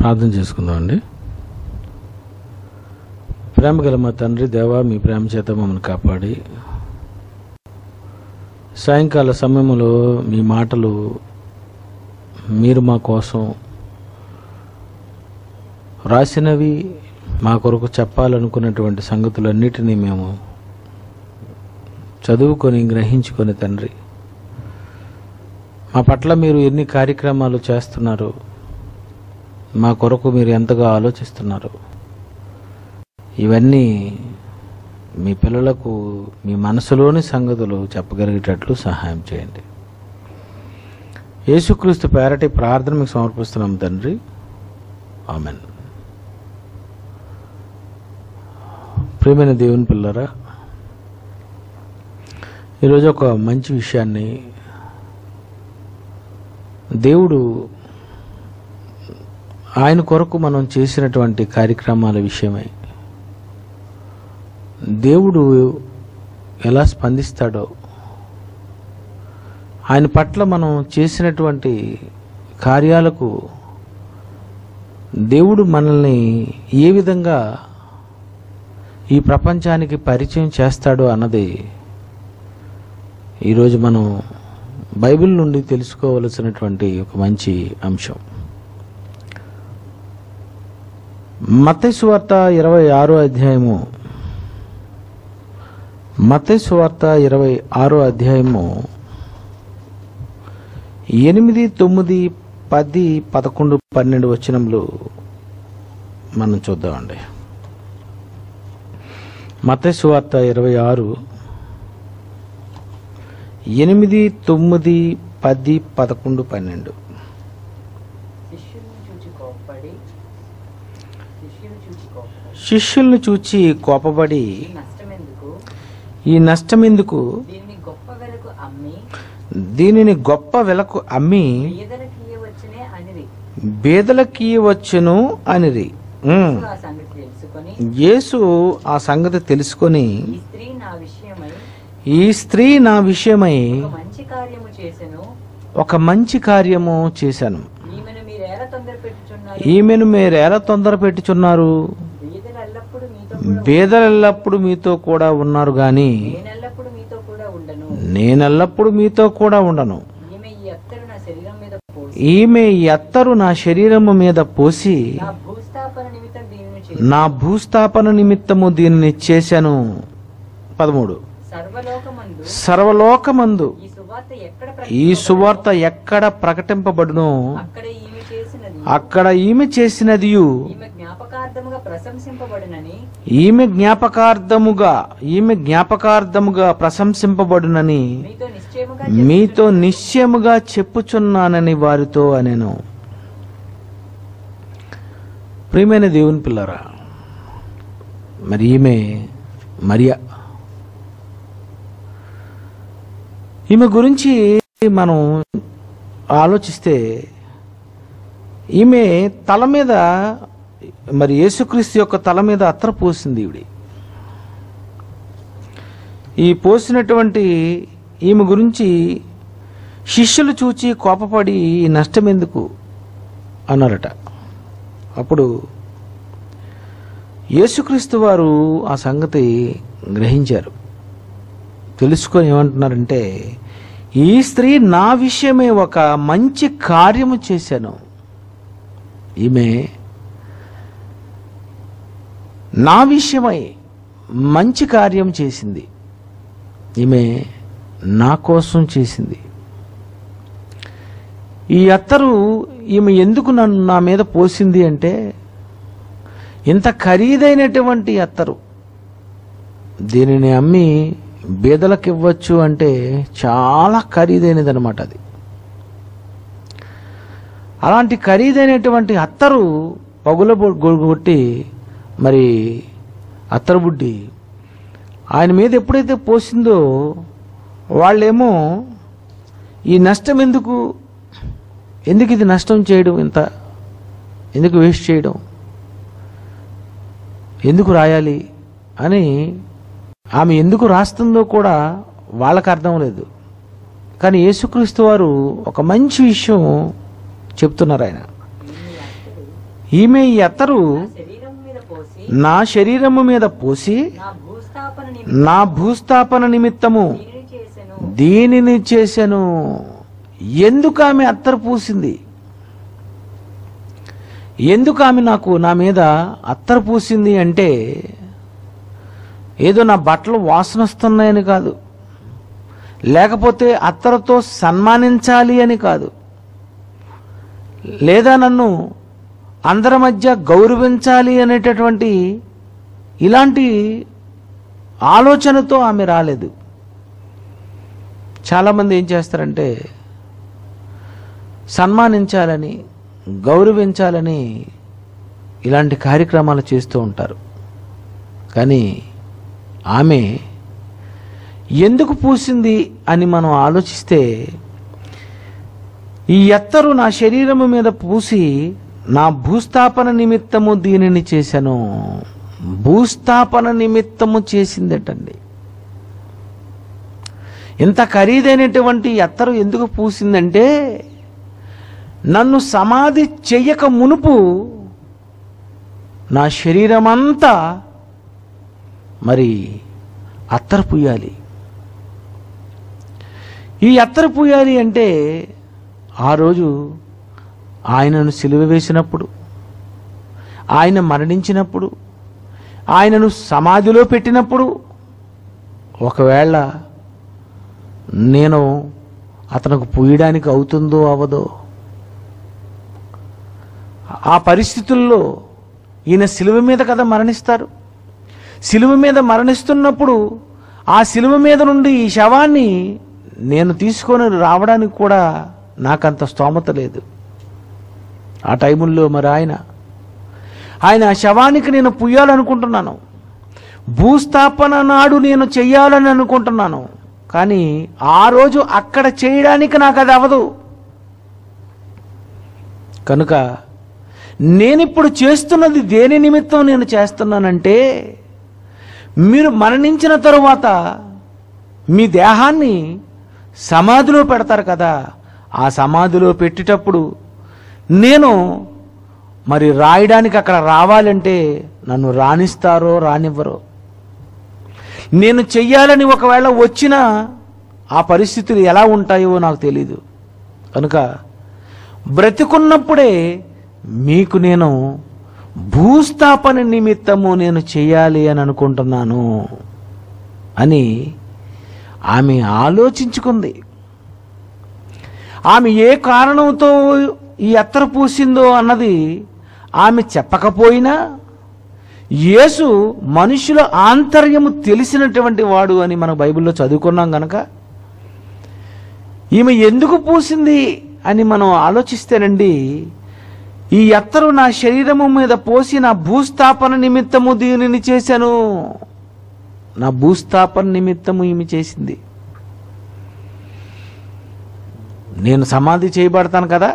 ప్రార్థన చేసుకుందామండి ప్రేమ గల మా తండ్రి దేవా మీ ప్రేమ చేత మమ్మల్ని కాపాడి సాయంకాల సమయంలో మీ మాటలు మీరు మా కోసం రాసినవి మా కొరకు చెప్పాలనుకున్నటువంటి సంగతులన్నిటినీ మేము చదువుకొని గ్రహించుకొని తండ్రి మా పట్ల మీరు ఎన్ని కార్యక్రమాలు చేస్తున్నారు మా కొరకు మీరు ఎంతగా ఆలోచిస్తున్నారు ఇవన్నీ మీ పిల్లలకు మీ మనసులోని సంగతులు చెప్పగలిగేటట్లు సహాయం చేయండి యేసుక్రీస్తు పేరటి ప్రార్థన మీకు సమర్పిస్తున్నాం తండ్రి ఆమెన్ ప్రియమైన దేవుని పిల్లరా ఈరోజు ఒక మంచి విషయాన్ని దేవుడు ఆయన కొరకు మనం చేసినటువంటి కార్యక్రమాల విషయమై దేవుడు ఎలా స్పందిస్తాడో ఆయన పట్ల మనం చేసినటువంటి కార్యాలకు దేవుడు మనల్ని ఏ విధంగా ఈ ప్రపంచానికి పరిచయం చేస్తాడో అన్నది ఈరోజు మనం బైబిల్ నుండి తెలుసుకోవలసినటువంటి ఒక మంచి అంశం మత్తయి వార్త ఇరవై ఆరో అధ్యాయము మత్తయి వార్త ఇరవై ఆరో అధ్యాయము ఎనిమిది తొమ్మిది పది పదకొండు పన్నెండు వచనములు మనం చూద్దామండి మత్తయి వార్త ఇరవై ఆరు ఎనిమిది తొమ్మిది పది పదకొండు పన్నెండు శిష్యుల్ని చూచి కోప్పడి శిష్యులు చూచి కోప్పడి శిష్యుల్ని చూచి కోపబడి ఈ నష్టమెందుకు ఈ నష్టం ఎందుకు దీన్ని గొప్ప వెలకు అమ్మి దీనిని గొప్ప వెలకు అమ్మి పేదలకు ఇయ్యవచ్చునే అనిరి బేదలకియవచ్చును అనిరి ఉమ్. ఆ సంగతి తెలుసుకొని యేసు ఆ సంగతి తెలుసుకొని ఈ స్త్రీ నా విషయమై ఈ స్త్రీ నా విషయమై ఒక మంచి కార్యము చేసెను ఒక మంచి కార్యము చేశాను ఈమెను మీరేలా తొందర పెట్టుచున్నారు ఈమెను మీరెలా తొందర పెట్టుచున్నారు బీదలు ఎల్లప్పుడు మీతో కూడా బేదలెల్లప్పుడు మీతో కూడా ఉన్నారు గాని నేనెల్లప్పుడు మీతో కూడా ఉండను నేనెల్లప్పుడు మీతో కూడా ఉండను ఈమె ఈ అత్తరు నా శరీరం మీద పోసి ఈమె ఈ అత్తరు నా శరీరము మీద పోసి నా భూస్థాపన నిమిత్తం దీనిని చేసి నా భూస్థాపన నిమిత్తము దీనిని చేశాను పదమూడు సర్వలోకమందు సర్వలోకమందు ఈ సువార్త ఎక్కడ ఈ సువార్త ఎక్కడ ప్రకటింపబడునో అక్కడ ఈమె చేసినది అక్కడ ఈమె చేసినదియు ఈమె జ్ఞాపకార్థముగా ప్రశంసింపబడునని ఈమె జ్ఞాపకార్థముగా ఈమె జ్ఞాపకార్థముగా ప్రశంసింపబడునని మీతో నిశ్చయముగా మీతో నిశ్చయముగా చెప్పుచున్నానని వారితో అనేను ప్రియమైన దేవుని పిల్లరా మరి ఈమె మరియా ఈమె గురించి మనం ఆలోచిస్తే ఈమె తల మీద మరి యేసుక్రీస్తు యొక్క తల మీద అత్తర పోసింది ఈవిడి ఈ పోసినటువంటి ఈమె గురించి శిష్యులు చూచి కోపపడి "ఈ నష్టం ఎందుకు అన్నారట అప్పుడు యేసుక్రీస్తు వారు ఆ సంగతి గ్రహించారు తెలుసుకొని ఏమంటున్నారంటే ఈ స్త్రీ నా విషయమే ఒక మంచి కార్యము చేశాను ఈమె నా విషయమై మంచి కార్యం చేసింది ఈమె నా కోసం చేసింది ఈ అత్తరు ఈమె ఎందుకు నన్ను నా మీద పోసింది అంటే ఇంత ఖరీదైనటువంటి అత్తరు దీనిని అమ్మి బీదలకు ఇవ్వచ్చు అంటే చాలా ఖరీదైనది అనమాట అది అలాంటి ఖరీదైనటువంటి అత్తరు పగుల కొట్టి మరి అత్తరు బుడ్డి ఆయన మీద ఎప్పుడైతే పోసిందో వాళ్ళేమో ఈ నష్టం ఎందుకు ఎందుకు ఇది నష్టం చేయడం ఇంత ఎందుకు వేస్ట్ చేయడం ఎందుకు రాయాలి అని ఆమె ఎందుకు రాస్తుందో కూడా వాళ్ళకి అర్థం లేదు కానీ యేసుక్రీస్తు వారు ఒక మంచి విషయం చెప్తున్నారు ఆయన ఈమె ఈ అత్తరు నా శరీరం మీద పోసి నా శరీరము మీద పోసి నా భూస్థాపన నా భూస్థాపన నిమిత్తము దీనిని చేసెను దీనిని చేశాను ఎందుకు ఆమె అత్తరు పూసింది ఎందుకు ఆమె నాకు నా మీద అత్తరు పూసింది అంటే ఏదో నా బట్టలు వాసన వస్తున్నాయని కాదు లేకపోతే అత్తరుతో సన్మానించాలి అని కాదు లేదా నన్ను అందరి మధ్య గౌరవించాలి అనేటటువంటి ఇలాంటి ఆలోచనతో ఆమె రాలేదు చాలామంది ఏం చేస్తారంటే సన్మానించాలని గౌరవించాలని ఇలాంటి కార్యక్రమాలు చేస్తూ ఉంటారు కానీ ఆమె ఎందుకు పూసింది అని మనం ఆలోచిస్తే ఈ ఎత్తరు నా శరీరము మీద పూసి నా భూస్థాపన నిమిత్తము దీనిని చేశాను భూస్థాపన నిమిత్తము చేసిందటండి ఇంత ఖరీదైనటువంటి ఎత్తరు ఎందుకు పూసిందంటే నన్ను సమాధి చెయ్యక మునుపు నా శరీరమంతా మరి అత్తరు పూయాలి ఈ అత్తరు పూయాలి అంటే ఆ రోజు ఆయనను సిలువ వేసినప్పుడు ఆయన మరణించినప్పుడు ఆయనను సమాధిలో పెట్టినప్పుడు ఒకవేళ నేను అతనికి పూయడానికి అవుతుందో అవదో ఆ పరిస్థితుల్లో ఈయన సిలువ మీద కదా మరణిస్తారు సిలువ మీద మరణిస్తున్నప్పుడు ఆ సిలువ మీద నుండి ఈ శవాన్ని నేను తీసుకొని రావడానికి కూడా నాకంత స్తోమత లేదు ఆ టైముల్లో మరి ఆయన ఆయన ఆ శవానికి నేను పుయ్యాలనుకుంటున్నాను భూస్థాపన నాడు నేను చెయ్యాలని అనుకుంటున్నాను కానీ ఆ రోజు అక్కడ చేయడానికి నాకు అది అవదు కనుక నేనిప్పుడు చేస్తున్నది దేని నిమిత్తం నేను చేస్తున్నానంటే మీరు మరణించిన తరువాత మీ దేహాన్ని సమాధిలో పెడతారు కదా ఆ సమాధిలో పెట్టేటప్పుడు నేను మరి రాయడానికి అక్కడ రావాలంటే నన్ను రాణిస్తారో రానివ్వరో నేను చెయ్యాలని ఒకవేళ వచ్చినా ఆ పరిస్థితులు ఎలా ఉంటాయో నాకు తెలీదు కనుక బ్రతికున్నప్పుడే మీకు నేను భూస్థాపన నిమిత్తము నేను చేయాలి అని అనుకుంటున్నాను అని ఆమె ఆలోచించుకుంది ఆమె ఏ కారణంతో ఈ అత్తర పూసిందో అన్నది ఆమె చెప్పకపోయినా యేసు మనుషుల ఆంతర్యము తెలిసినటువంటి వాడు అని మన బైబిల్లో చదువుకున్నాం గనక ఈమె ఎందుకు పూసింది అని మనం ఆలోచిస్తేనండి ఈ అత్తరు నా శరీరము మీద పోసి నా భూస్థాపన నిమిత్తము దీనిని చేశాను నా భూస్థాపన నిమిత్తము ఈమె చేసింది నేను సమాధి చేయబడతాను కదా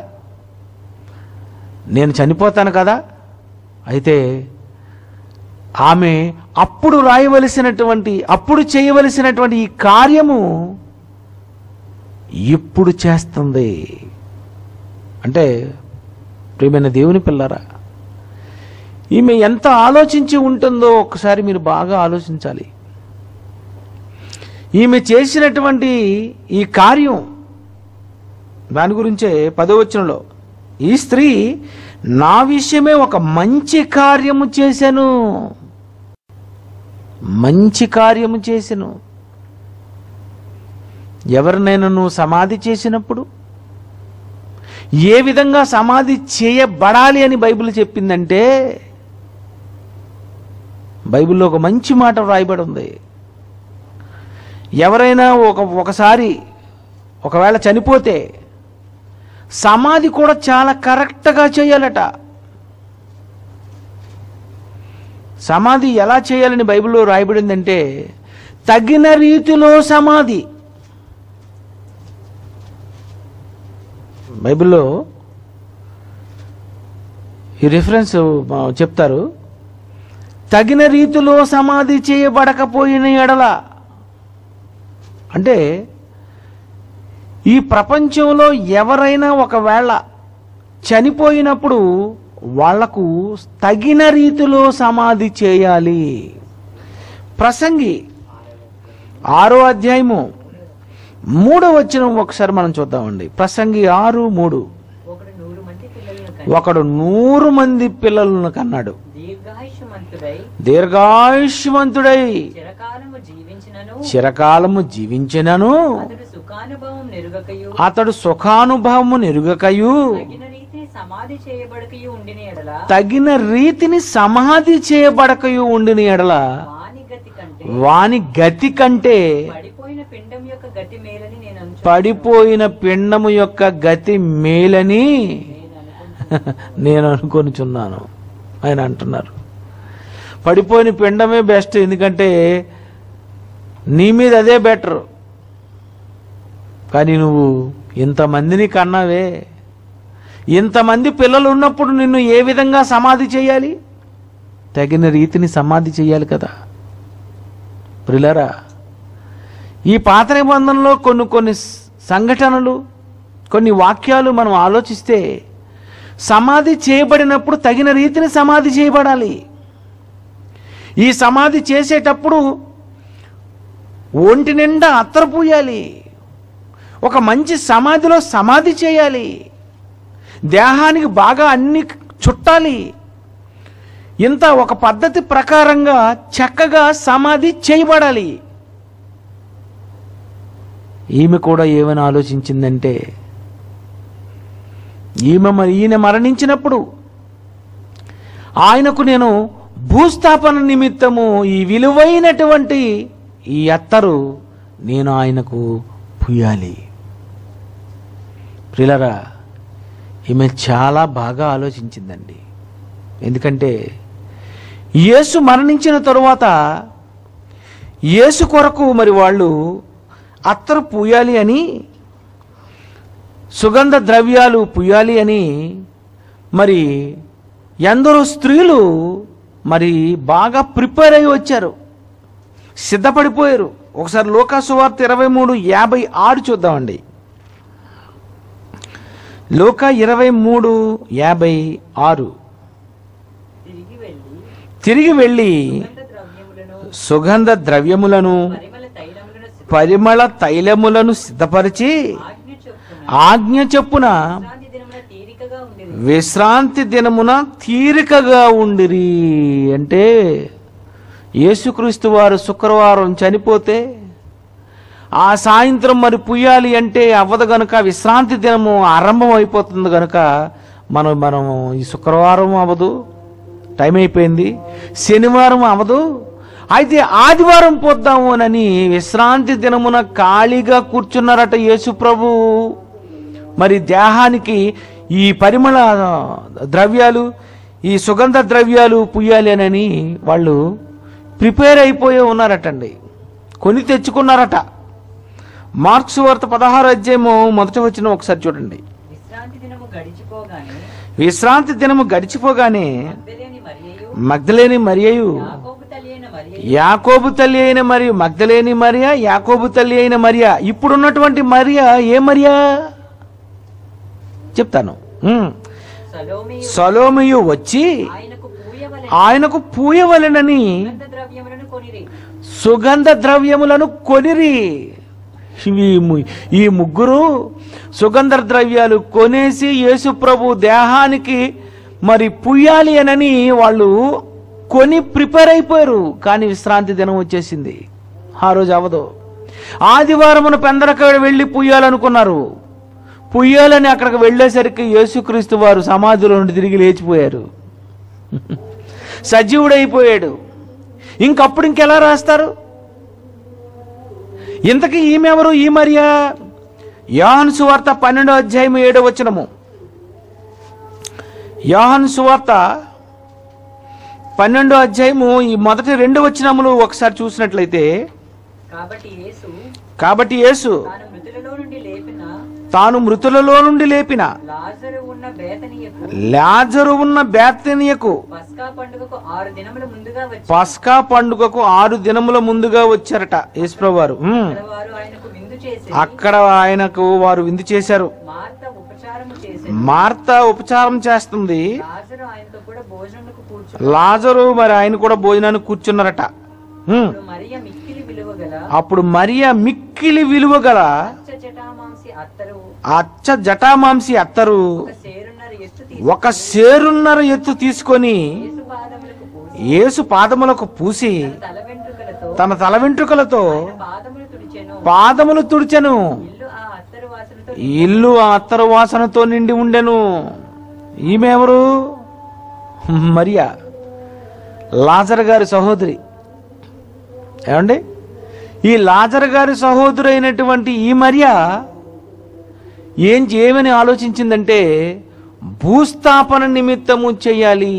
నేను చనిపోతాను కదా అయితే ఆమె అప్పుడు రాయవలసినటువంటి అప్పుడు చేయవలసినటువంటి ఈ కార్యము ఇప్పుడు చేస్తుంది అంటే ప్రియమైన దేవుని పిల్లరా ఈమె ఎంత ఆలోచించి ఉంటుందో ఒకసారి మీరు బాగా ఆలోచించాలి ఈమె చేసినటువంటి ఈ కార్యం దాని గురించే పదవచనంలో ఈ స్త్రీ నా విషయమే ఒక మంచి కార్యము చేశాను మంచి కార్యము చేశాను ఎవరినైనా నువ్వు సమాధి చేసినప్పుడు ఏ విధంగా సమాధి చేయబడాలి అని బైబిల్ చెప్పిందంటే బైబిల్లో ఒక మంచి మాట వ్రాయబడి ఉంది ఎవరైనా ఒక ఒకసారి ఒకవేళ చనిపోతే సమాధి కూడా చాలా కరెక్ట్గా చేయాలట సమాధి ఎలా చేయాలని బైబిల్లో రాయబడిందంటే తగిన రీతిలో సమాధి బైబిల్లో ఈ రిఫరెన్స్ ఆ, చెప్తారు తగిన రీతిలో సమాధి చేయబడకపోయిన ఎడల అంటే ఈ ప్రపంచంలో ఎవరైనా ఒకవేళ చనిపోయినప్పుడు వాళ్లకు తగిన రీతిలో సమాధి చేయాలి ప్రసంగి ఆరో అధ్యాయము మూడో వచ్చిన ఒకసారి మనం చూద్దామండి ప్రసంగి ఆరు మూడు ఒకడు నూరు మంది పిల్లలను కని ఒకడు నూరు మంది పిల్లలను కన్నాడు దీర్ఘాయుష్మంతుడై దీర్ఘాయుష్మంతుడై చిరకాలము జీవించినను చిరకాలము జీవించినను అతడు సుఖానుభవం నెరుగకయు అతడు సుఖానుభవము నెరుగకయు తగిన రీతిని సమాధి చేయబడకయు ఉండిన ఎడల తగిన రీతిని సమాధి చేయబడకయు ఉండిన ఎడల వాని గతి కంటే వాని గతి కంటే పడిపోయిన పిండం యొక్క గతి మేలని నేను అనుచు పడిపోయిన పిండము యొక్క గతి మేలని నేను అనుకుంటున్నాను. నేను అనుకొనిచున్నాను ఆయన అంటున్నారు పడిపోయిన పిండమే బెస్ట్ ఎందుకంటే నీ మీద అదే బెటర్ కానీ నువ్వు ఇంతమందిని కన్నావే ఇంతమంది పిల్లలు ఉన్నప్పుడు నిన్ను ఏ విధంగా సమాధి చేయాలి తగిన రీతిని సమాధి చేయాలి కదా ప్రిలరా ఈ పాత నిబంధనలో కొన్ని కొన్ని స- సంఘటనలు కొన్ని వాక్యాలు మనం ఆలోచిస్తే సమాధి చేయబడినప్పుడు తగిన రీతిని సమాధి చేయబడాలి ఈ సమాధి చేసేటప్పుడు ఒంటి నిండా అత్తరు పూయాలి ఒక మంచి సమాధిలో సమాధి చేయాలి దేహానికి బాగా అన్ని చుట్టాలి ఇంత ఒక పద్ధతి ప్రకారంగా చక్కగా సమాధి చేయబడాలి ఈమె కూడా ఏమని ఆలోచించిందంటే ఈమె మరి ఈయన మరణించినప్పుడు ఆయనకు నేను భూస్థాపన నిమిత్తము ఈ విలువైనటువంటి ఈ అత్తరు నేను ఆయనకు పుయ్యాలి ప్రిలరా ఈమె చాలా బాగా ఆలోచించిందండి ఎందుకంటే యేసు మరణించిన తరువాత యేసు కొరకు మరి వాళ్ళు అత్తరు పూయాలి అని సుగంధ ద్రవ్యాలు పుయ్యాలి అని మరి ఎందరో స్త్రీలు మరి బాగా ప్రిపేర్ అయి వచ్చారు సిద్ధపడిపోయారు ఒకసారి లోకాసు వార్త ఇరవై మూడు యాభై ఆరు చూద్దామండి లోక ఇరవై మూడు యాభై ఆరు తిరిగి వెళ్ళి తిరిగి వెళ్ళి సుగంధ ద్రవ్యములను సుగంధ ద్రవ్యములను పరిమళ తైలములను సిద్ధ- పరిమళ తైలములను సిద్ధపరిచి ఆజ్ఞ చొప్పున ఆజ్ఞ చొప్పున విశ్రాంతి దినమున తీరికగా ఉండేది విశ్రాంతి దినమున తీరికగా ఉండిరి అంటే యేసుక్రీస్తు వారు శుక్రవారం చనిపోతే ఆ సాయంత్రం మరి పుయ్యాలి అంటే అవ్వదు గనుక విశ్రాంతి దినము ఆరంభం అయిపోతుంది గనుక మనం మనం ఈ శుక్రవారం అవ్వదు టైం అయిపోయింది శనివారం అవ్వదు అయితే ఆదివారం పోద్దాము అని విశ్రాంతి దినమున ఖాళీగా కూర్చున్నారట యేసు ప్రభు మరి దేహానికి ఈ పరిమళ ద్రవ్యాలు ఈ సుగంధ ద్రవ్యాలు పుయ్యాలి అని వాళ్ళు ప్రిపేర్ అయిపోయి ఉన్నారటండి కొని తెచ్చుకున్నారట మార్క్స్ వార్త పదహారు అధ్యాయము మొదట వచ్చిన ఒకసారి చూడండి విశ్రాంతి దినము గడిచిపోగానే విశ్రాంతి దినము గడిచిపోగానే మగ్ధలేని మరియయు మగ్ధలేని మరియు యాకోబు తల్లి అయిన మరియయు యాకోబు తల్లి అయిన మరియు మగ్ధలేని మరియా యాకోబు తల్లి అయిన మరియా ఇప్పుడున్నటువంటి మరియా ఏ మరియా చెప్తాను ఉమ్. సలోమియు సలోమియు వచ్చి ఆయనకు పూయవలె ఆయనకు పూయవలెనని సుగంధ ద్రవ్యములను కొనిరి సుగంధ ద్రవ్యములను కొనిరి ఇవి ము- ఈ ముగ్గురు సుగంధ ద్రవ్యాలు కొనేసి యేసు ప్రభు దేహానికి మరి పుయ్యాలి అనని వాళ్ళు కొని ప్రిపేర్ అయిపోయారు కానీ విశ్రాంతి దినం వచ్చేసింది ఆ రోజు అవదు ఆదివారమున పెందరక వెళ్ళి పుయ్యాలనుకున్నారు పుయ్యాలని అక్కడికి వెళ్ళేసరికి యేసుక్రీస్తు వారు సమాధిలో నుండి తిరిగి లేచిపోయారు సజీవుడైపోయాడు ఇంకప్పుడు ఇంకెలా రాస్తారు ఇంతకీ ఈమెవరు ఈ మరియా యోహాను సువార్త పన్నెండో అధ్యాయం ఏడో వచనము యోహాను సువార్త పన్నెండో అధ్యాయము ఈ మొదటి రెండు వచనములు ఒకసారి చూసినట్లయితే కాబట్టి యేసు కాబట్టి యేసు తాను మృతులలో నుండి లేపిన తాను మృతులలో నుండి లేపిన లాజరు ఉన్న బేతనీయకు లాజరు ఉన్న బేత్తనియకు పస్కా పండుగకు ఆరు దినముల ముందుగా వచ్చి పస్కా పండుగకు ఆరు దినముల ముందుగా వచ్చారట యేసుప్రభు వారు ఉమ్. వారు ఆయనకు విందు చేసి అక్కడ ఆయనకు వారు విందు చేశారు మార్త ఉపచారము చేసి చేసి మార్త ఉపచారం చేస్తుంది లాజరు ఆయనతో కూడా భోజనములకు కూర్చుని లాజరు మరి ఆయన కూడా భోజనానికి కూర్చున్నారట హ్మ్. ఇప్పుడు మరియ మిక్కిలి విలువ గల అప్పుడు మరియా మిక్కిలి విలువ గల అచ్చ జటామాంసి అత్తరు అచ్చ జటామాంసి అత్తరు ఒక సేరున్నర ఎత్తు తీసి ఒక సేరున్నర ఎత్తు తీసుకొని యేసు పాదములకు పూసి యేసు పాదములకు పూసి తల వెంట్రుకలతో తన తల వెంట్రుకలతో పాదములు తుడిచెను పాదములు తుడిచెను ఇల్లు ఆ అత్తరు వాసనతో ఇల్లు ఆ అత్తరు వాసనతో నిండి ఉండెను ఈమె ఎవరు మరియా లాజర్ గారి సహోదరి ఏమండి ఈ లాజర్ గారి సహోదరు అయినటువంటి ఈ మరియా ఏం చేయమని ఆలోచించిందంటే భూస్థాపన నిమిత్తము చెయ్యాలి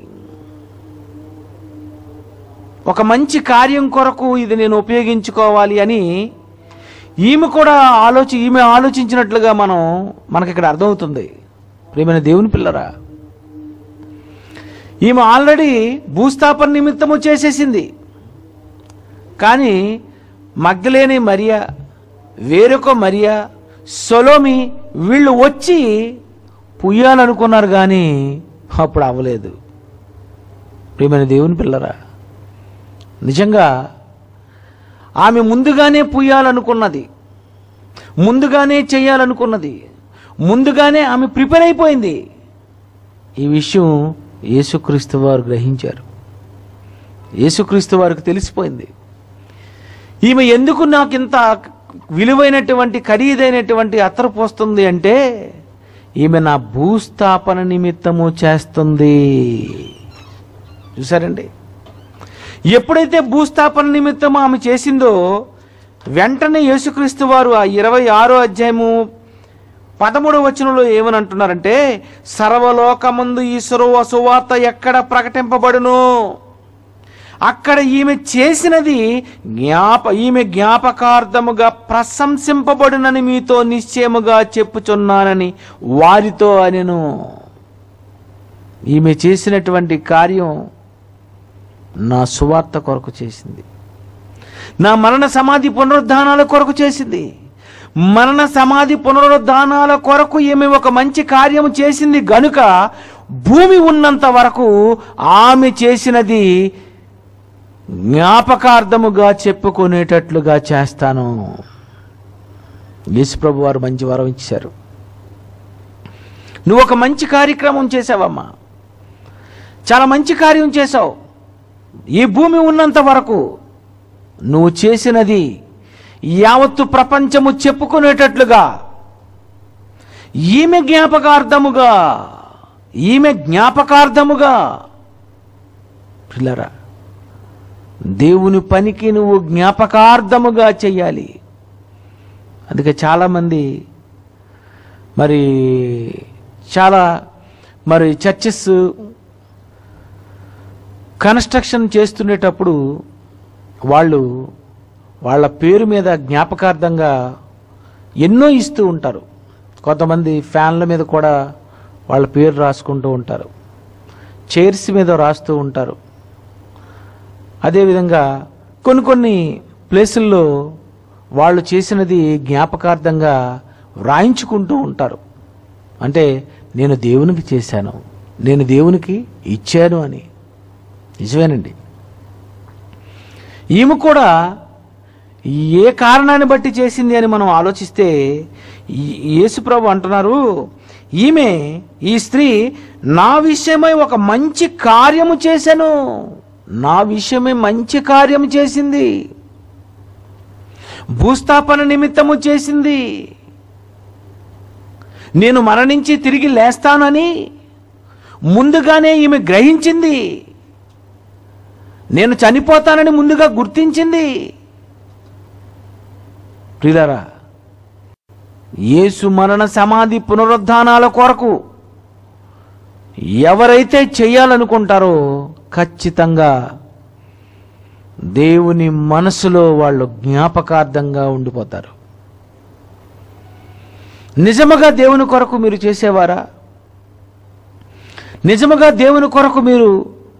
ఒక మంచి కార్యం కొరకు ఇది నేను ఉపయోగించుకోవాలి అని ఈమె కూడా ఆలోచి ఈమె ఆలోచించినట్లుగా మనం మనకి ఇక్కడ అర్థమవుతుంది ప్రియమైన దేవుని పిల్లరా ఈమె ఆల్రెడీ భూస్థాపన నిమిత్తము చేసేసింది కానీ మగ్గలేని మరియా వేరొక మరియా సొలోమి వీళ్ళు వచ్చి పుయ్యాలనుకున్నారు కానీ అప్పుడు అవ్వలేదు ప్రియమైన దేవుని పిల్లరా నిజంగా ఆమె ముందుగానే పుయ్యాలనుకున్నది ముందుగానే చేయాలనుకున్నది ముందుగానే ఆమె ప్రిపేర్ అయిపోయింది ఈ విషయం యేసుక్రీస్తు వారు గ్రహించారు యేసుక్రీస్తు వారికి తెలిసిపోయింది ఈమె ఎందుకు నాకు ఇంత విలువైనటువంటి ఖరీదైనటువంటి అత్తరు పోస్తుంది అంటే ఈమె నా భూస్థాపన నిమిత్తము చేస్తుంది చూసారండి ఎప్పుడైతే భూస్థాపన నిమిత్తం ఆమె చేసిందో వెంటనే యేసుక్రీస్తు వారు ఆ ఇరవై ఆరో అధ్యాయము పదమూడవ వచనంలో ఏమని అంటున్నారంటే సర్వలోకమందు ఈ సురవ సువార్త ఎక్కడ ప్రకటింపబడును అక్కడ ఈమె చేసినది జ్ఞాప ఈమె జ్ఞాపకార్థముగా ప్రశంసింపబడునని మీతో నిశ్చయముగా చెప్పుచున్నానని వారితో అనెను ఈమె చేసినటువంటి కార్యం నా సువార్త కొరకు చేసింది నా మరణ సమాధి పునరుద్ధానాల కొరకు చేసింది మరణ సమాధి పునరుద్ధానాల కొరకు ఈమె ఒక మంచి కార్యము చేసింది గనుక భూమి ఉన్నంత వరకు ఆమె చేసినది జ్ఞాపకార్థముగా చెప్పుకునేటట్లుగా చేస్తాను యేసుప్రభు వారు మంచి వరం ఇచ్చారు నువ్వు ఒక మంచి కార్యక్రమం చేసావమ్మా చాలా మంచి కార్యం చేశావు ఈ భూమి ఉన్నంత వరకు నువ్వు చేసినది యావత్తు ప్రపంచము చెప్పుకునేటట్లుగా ఈమె జ్ఞాపకార్థముగా ఈమె జ్ఞాపకార్థముగా పిల్లరా దేవుని పనికి నువ్వు జ్ఞాపకార్థముగా చెయ్యాలి అందుకే చాలామంది మరి చాలా మరి చర్చెస్ కన్స్ట్రక్షన్ చేస్తుండేటప్పుడు వాళ్ళు వాళ్ళ పేరు మీద జ్ఞాపకార్థంగా ఎన్నో ఇస్తూ ఉంటారు కొంతమంది ఫ్యాన్ల మీద కూడా వాళ్ళ పేరు రాసుకుంటూ ఉంటారు చైర్స్ మీద రాస్తూ ఉంటారు అదేవిధంగా కొన్ని కొన్ని ప్లేసుల్లో వాళ్ళు చేసినది జ్ఞాపకార్థంగా వ్రాయించుకుంటూ ఉంటారు అంటే నేను దేవునికి చేశాను నేను దేవునికి ఇచ్చాను అని నిజమేనండి ఈమె కూడా ఏ కారణాన్ని బట్టి చేసింది అని మనం ఆలోచిస్తే ఈ- యేసుప్రభు అంటున్నారు ఈమె ఈ స్త్రీ నా విషయమై ఒక మంచి కార్యము చేశాను నా విషయమై మంచి కార్యము చేసింది భూస్థాపన నిమిత్తము చేసింది నేను మరణించి తిరిగి లేస్తానని ముందుగానే ఈమె గ్రహించింది నేను చనిపోతానని ముందుగా గుర్తించింది ప్రియులారా యేసు మరణ సమాధి పునరుద్ధానాల కొరకు ఎవరైతే చేయాలనుకుంటారో ఖచ్చితంగా దేవుని మనసులో వాళ్ళు జ్ఞాపకార్థంగా ఉండిపోతారు నిజముగా దేవుని కొరకు మీరు చేసేవారా నిజముగా దేవుని కొరకు మీరు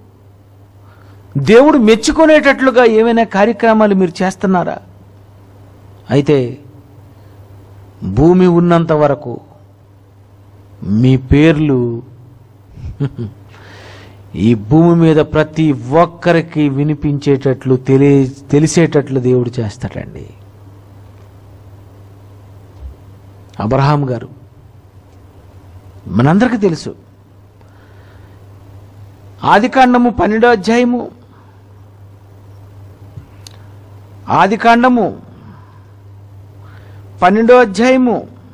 దేవుడు మెచ్చుకునేటట్లుగా ఏమైనా కార్యక్రమాలు మీరు చేస్తున్నారా అయితే భూమి ఉన్నంత వరకు మీ పేర్లు ఈ భూమి మీద ప్రతి ఒక్కరికి వినిపించేటట్లు తెలియ తెలిసేటట్లు దేవుడు చేస్తాడండి అబ్రహాం గారు మనందరికీ తెలుసు ఆదికాండము పన్నెండో అధ్యాయము ఆదికాండము పన్నెండో అధ్యాయము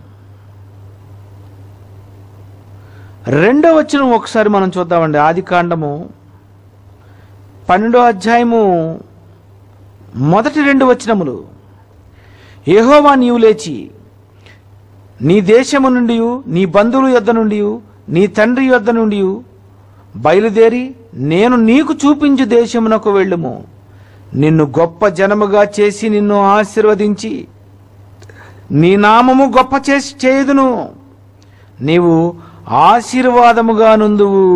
రెండో వచనం ఒకసారి మనం చూద్దామండి ఆదికాండము పన్నెండో అధ్యాయము మొదటి రెండు వచనములు ఏహోవా నీవు లేచి నీ దేశము నుండి నీ బంధువుల యొద్ద నుండి నీ తండ్రి యొద్ద నుండి బయలుదేరి నేను నీకు చూపించు దేశమునకు వెళ్ళుము నిన్ను గొప్ప జనముగా చేసి నిన్ను ఆశీర్వదించి నీ నామము గొప్ప చేసి చేయుదును నీవు ఆశీర్వాదముగా నుందువు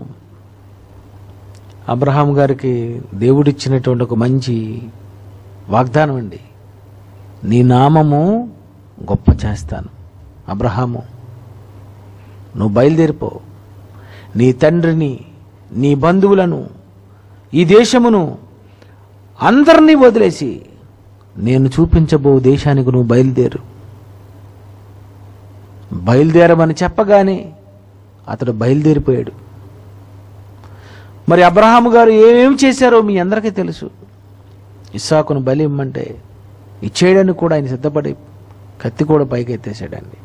అబ్రహాం గారికి దేవుడిచ్చినటువంటి ఒక మంచి వాగ్దానం అండి నీ నామము గొప్ప చేస్తాను అబ్రహాము నువ్వు బయలుదేరిపో నీ తండ్రిని నీ బంధువులను ఈ దేశమును అందరినీ వదిలేసి నేను చూపించబో దేశానికి నువ్వు బయలుదేరు బయలుదేరమని చెప్పగానే అతడు బయలుదేరిపోయాడు మరి అబ్రహాము గారు ఏమేమి చేశారో మీ అందరికీ తెలుసు ఇస్సాకును బలి ఇమ్మంటే ఇచ్చేయడానికి కూడా ఆయన సిద్ధపడి కత్తి కూడా పైకి ఎత్తేసాడండి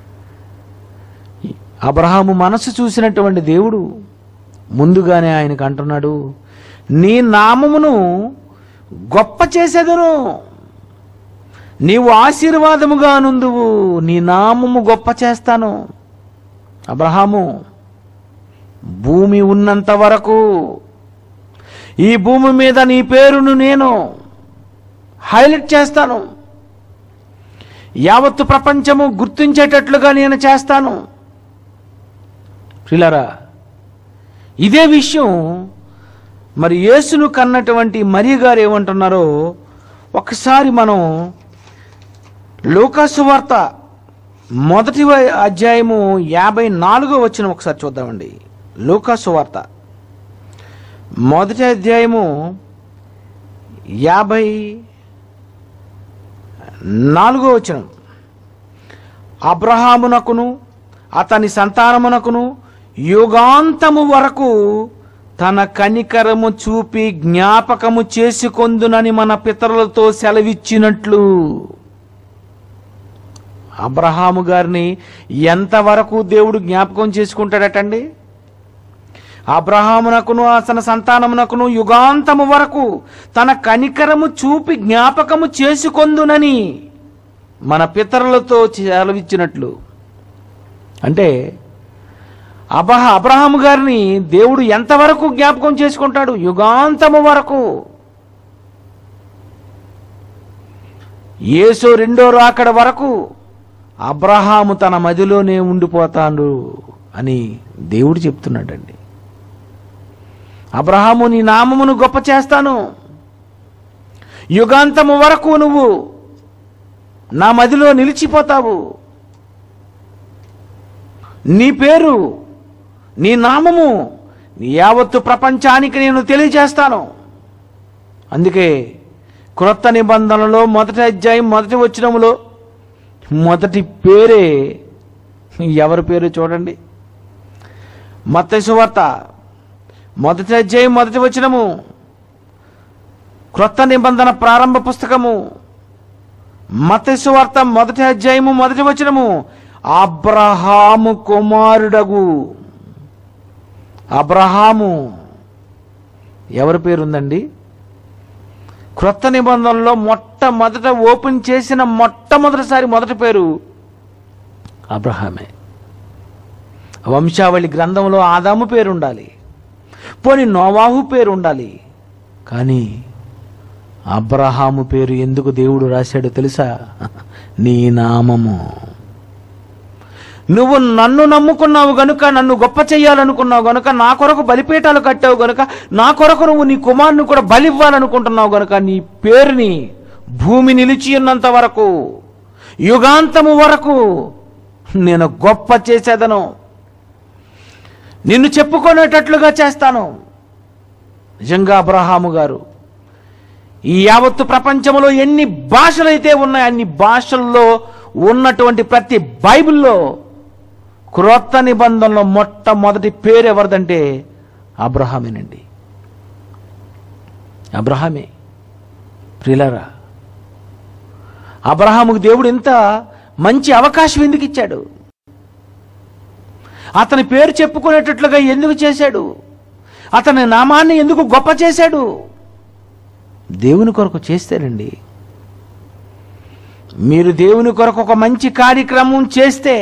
అబ్రహాము మనసు చూసినటువంటి దేవుడు ముందుగానే ఆయనకు అంటున్నాడు నీ నామమును గొప్ప చేసేదను నీవు ఆశీర్వాదముగా నుందువు నీ నామము గొప్ప చేస్తాను అబ్రహాము భూమి ఉన్నంత వరకు ఈ భూమి మీద నీ పేరును నేను హైలైట్ చేస్తాను యావత్తు ప్రపంచము గుర్తించేటట్లుగా నేను చేస్తాను ప్రిలరా ఇదే విషయం మరి యేసును కన్నటువంటి మరియ గారు ఏమంటున్నారో ఒకసారి మనం లూకాసు వార్త మొదటి వ- అధ్యాయము యాభై నాలుగో వచ్చిన ఒకసారి చూద్దామండి లూకాసు వార్త మొదటి అధ్యాయము యాభై నాలుగో వచనం అబ్రహామునకును అతని సంతానమునకును యుగాంతము వరకు తన కనికరము చూపి జ్ఞాపకము చేసుకొందునని మన పితరులతో సెలవిచ్చినట్లు అబ్రహాము గారిని ఎంతవరకు దేవుడు జ్ఞాపకం చేసుకుంటాడటండి అబ్రహామునకును అతన సంతానమునకును యుగాంతము వరకు తన కనికరము చూపి జ్ఞాపకము చేసుకొందునని మన పితరులతో సెలవిచ్చినట్లు అంటే అబహ అబ్రహాము గారిని దేవుడు ఎంతవరకు జ్ఞాపకం చేసుకుంటాడు యుగాంతము వరకు యేసు రెండో రాకడ వరకు అబ్రహాము తన మదిలోనే ఉండిపోతాడు అని దేవుడు చెప్తున్నాడండి అబ్రహాము నీ నామమును గొప్ప చేస్తాను యుగాంతము వరకు నువ్వు నా మదిలో నిలిచిపోతావు నీ పేరు నీ నామము యావత్తు ప్రపంచానికి నేను తెలియజేస్తాను అందుకే క్రొత్త నిబంధనలో మొదటి అధ్యాయం మొదటి వచ్చినములో మొదటి పేరే ఎవరి పేరు చూడండి మత్తయి సువార్త మొదటి అధ్యాయం మొదటి వచనము క్రొత్త నిబంధన ప్రారంభ పుస్తకము మత్తయి సువార్త మొదటి అధ్యాయము మొదటి వచనము అబ్రహాము కుమారుడగు అబ్రహాము ఎవరి పేరు ఉందండి క్రొత్త నిబంధనలో మొట్టమొదట ఓపెన్ చేసిన మొట్టమొదటిసారి మొదటి పేరు అబ్రహామే వంశావళి గ్రంథంలో ఆదాము పేరు ఉండాలి పోని నోవాహు పేరు ఉండాలి కానీ అబ్రహాము పేరు ఎందుకు దేవుడు రాశాడో తెలుసా నీ నామము నువ్వు నన్ను నమ్ముకున్నావు గనుక నన్ను గొప్ప చెయ్యాలనుకున్నావు గనుక నా కొరకు బలిపీఠాలు కట్టావు గనుక నా కొరకు నువ్వు నీ కుమారుని కూడా బలివ్వాలనుకుంటున్నావు గనుక నీ పేరుని భూమి నిలిచి ఉన్నంత వరకు యుగాంతము వరకు నేను గొప్ప చేసేదను నిన్ను చెప్పుకునేటట్లుగా చేస్తాను నిజంగా అబ్రహాము గారు ఈ యావత్తు ప్రపంచంలో ఎన్ని భాషలైతే ఉన్నాయో అన్ని భాషల్లో ఉన్నటువంటి ప్రతి బైబిల్లో క్రొత్త నిబంధనలో మొట్టమొదటి పేరు ఎవరిదంటే అబ్రహామేనండి అబ్రహామే ప్రిలరా అబ్రహాముకు దేవుడు ఇంత మంచి అవకాశం ఎందుకు ఇచ్చాడు అతని పేరు చెప్పుకునేటట్లుగా ఎందుకు చేశాడు అతని నామాన్ని ఎందుకు గొప్ప చేశాడు దేవుని కొరకు చేస్తేనండి మీరు దేవుని కొరకు ఒక మంచి కార్యక్రమం చేస్తే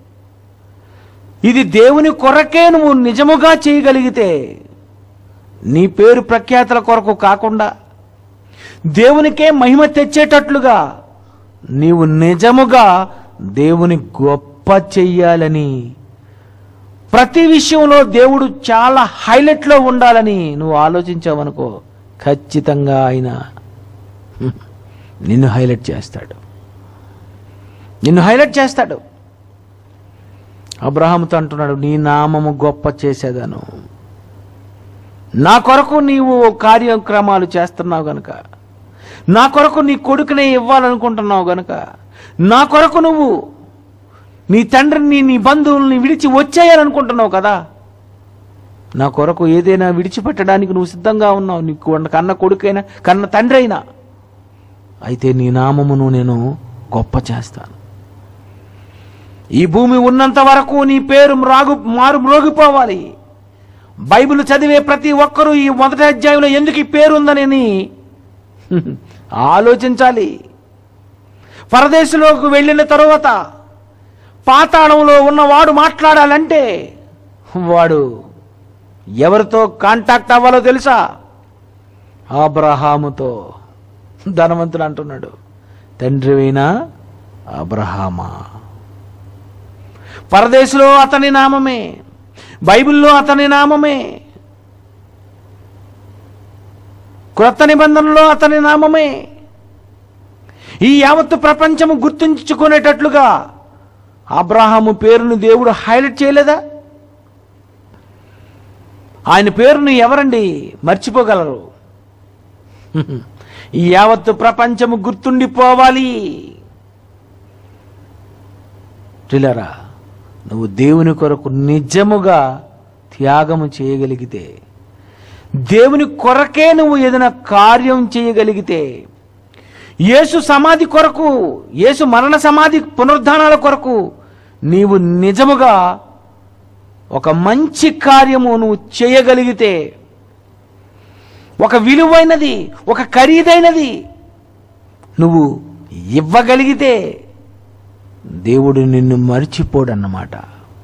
ఇది దేవుని కొరకే నువ్వు నిజముగా చేయగలిగితే నీ పేరు ప్రఖ్యాతల కొరకు కాకుండా దేవునికే మహిమ తెచ్చేటట్లుగా నీవు నిజముగా దేవుని గొప్ప చెయ్యాలని ప్రతి విషయంలో దేవుడు చాలా హైలైట్లో ఉండాలని నువ్వు ఆలోచించావనుకో ఖచ్చితంగా ఆయన హ్మ్, నిన్ను హైలైట్ చేస్తాడు నిన్ను హైలైట్ చేస్తాడు అబ్రహాముతో అంటున్నాడు నీ నామము గొప్ప చేసేదను నా కొరకు నీవు కార్యక్రమాలు చేస్తున్నావు గనుక నా కొరకు నీ కొడుకునే ఇవ్వాలనుకుంటున్నావు గనుక నా కొరకు నువ్వు నీ తండ్రిని నీ బంధువుల్ని విడిచి వచ్చేయాలనుకుంటున్నావు కదా నా కొరకు ఏదైనా విడిచిపెట్టడానికి నువ్వు సిద్ధంగా ఉన్నావు నీకు కన్న కొడుకైనా కన్న తండ్రి అయినా అయితే నీ నామమును నేను గొప్ప చేస్తాను ఈ భూమి ఉన్నంత వరకు నీ పేరు మ్రాగు మారు మ్రోగిపోవాలి బైబిల్ చదివే ప్రతి ఒక్కరూ ఈ మొదటి అధ్యాయంలో ఎందుకు ఈ పేరు ఉందని ఆలోచించాలి పరదేశంలోకి వెళ్ళిన తరువాత పాతాళంలో ఉన్నవాడు మాట్లాడాలంటే వాడు ఎవరితో కాంటాక్ట్ అవ్వాలో తెలుసా అబ్రహాముతో ధనవంతుడు అంటున్నాడు తండ్రివైనా అబ్రహామా పరదేశంలో అతని నామమే బైబిల్లో అతని నామమే క్రొత్త నిబంధనలో అతని నామమే ఈ యావత్తు ప్రపంచము గుర్తుంచుకునేటట్లుగా అబ్రహాము పేరును దేవుడు హైలైట్ చేయలేదా ఆయన పేరును ఎవరండి మర్చిపోగలరు ఈ యావత్తు ప్రపంచము గుర్తుండిపోవాలి ప్రిలరా నువ్వు దేవుని కొరకు నిజముగా త్యాగము చేయగలిగితే దేవుని కొరకే నువ్వు ఏదైనా కార్యం చేయగలిగితే యేసు సమాధి కొరకు యేసు మరణ సమాధి పునరుద్ధానాల కొరకు నీవు నిజముగా ఒక మంచి కార్యము నువ్వు చేయగలిగితే ఒక విలువైనది ఒక ఖరీదైనది నువ్వు ఇవ్వగలిగితే దేవుడు నిన్ను మర్చిపోడన్నమాట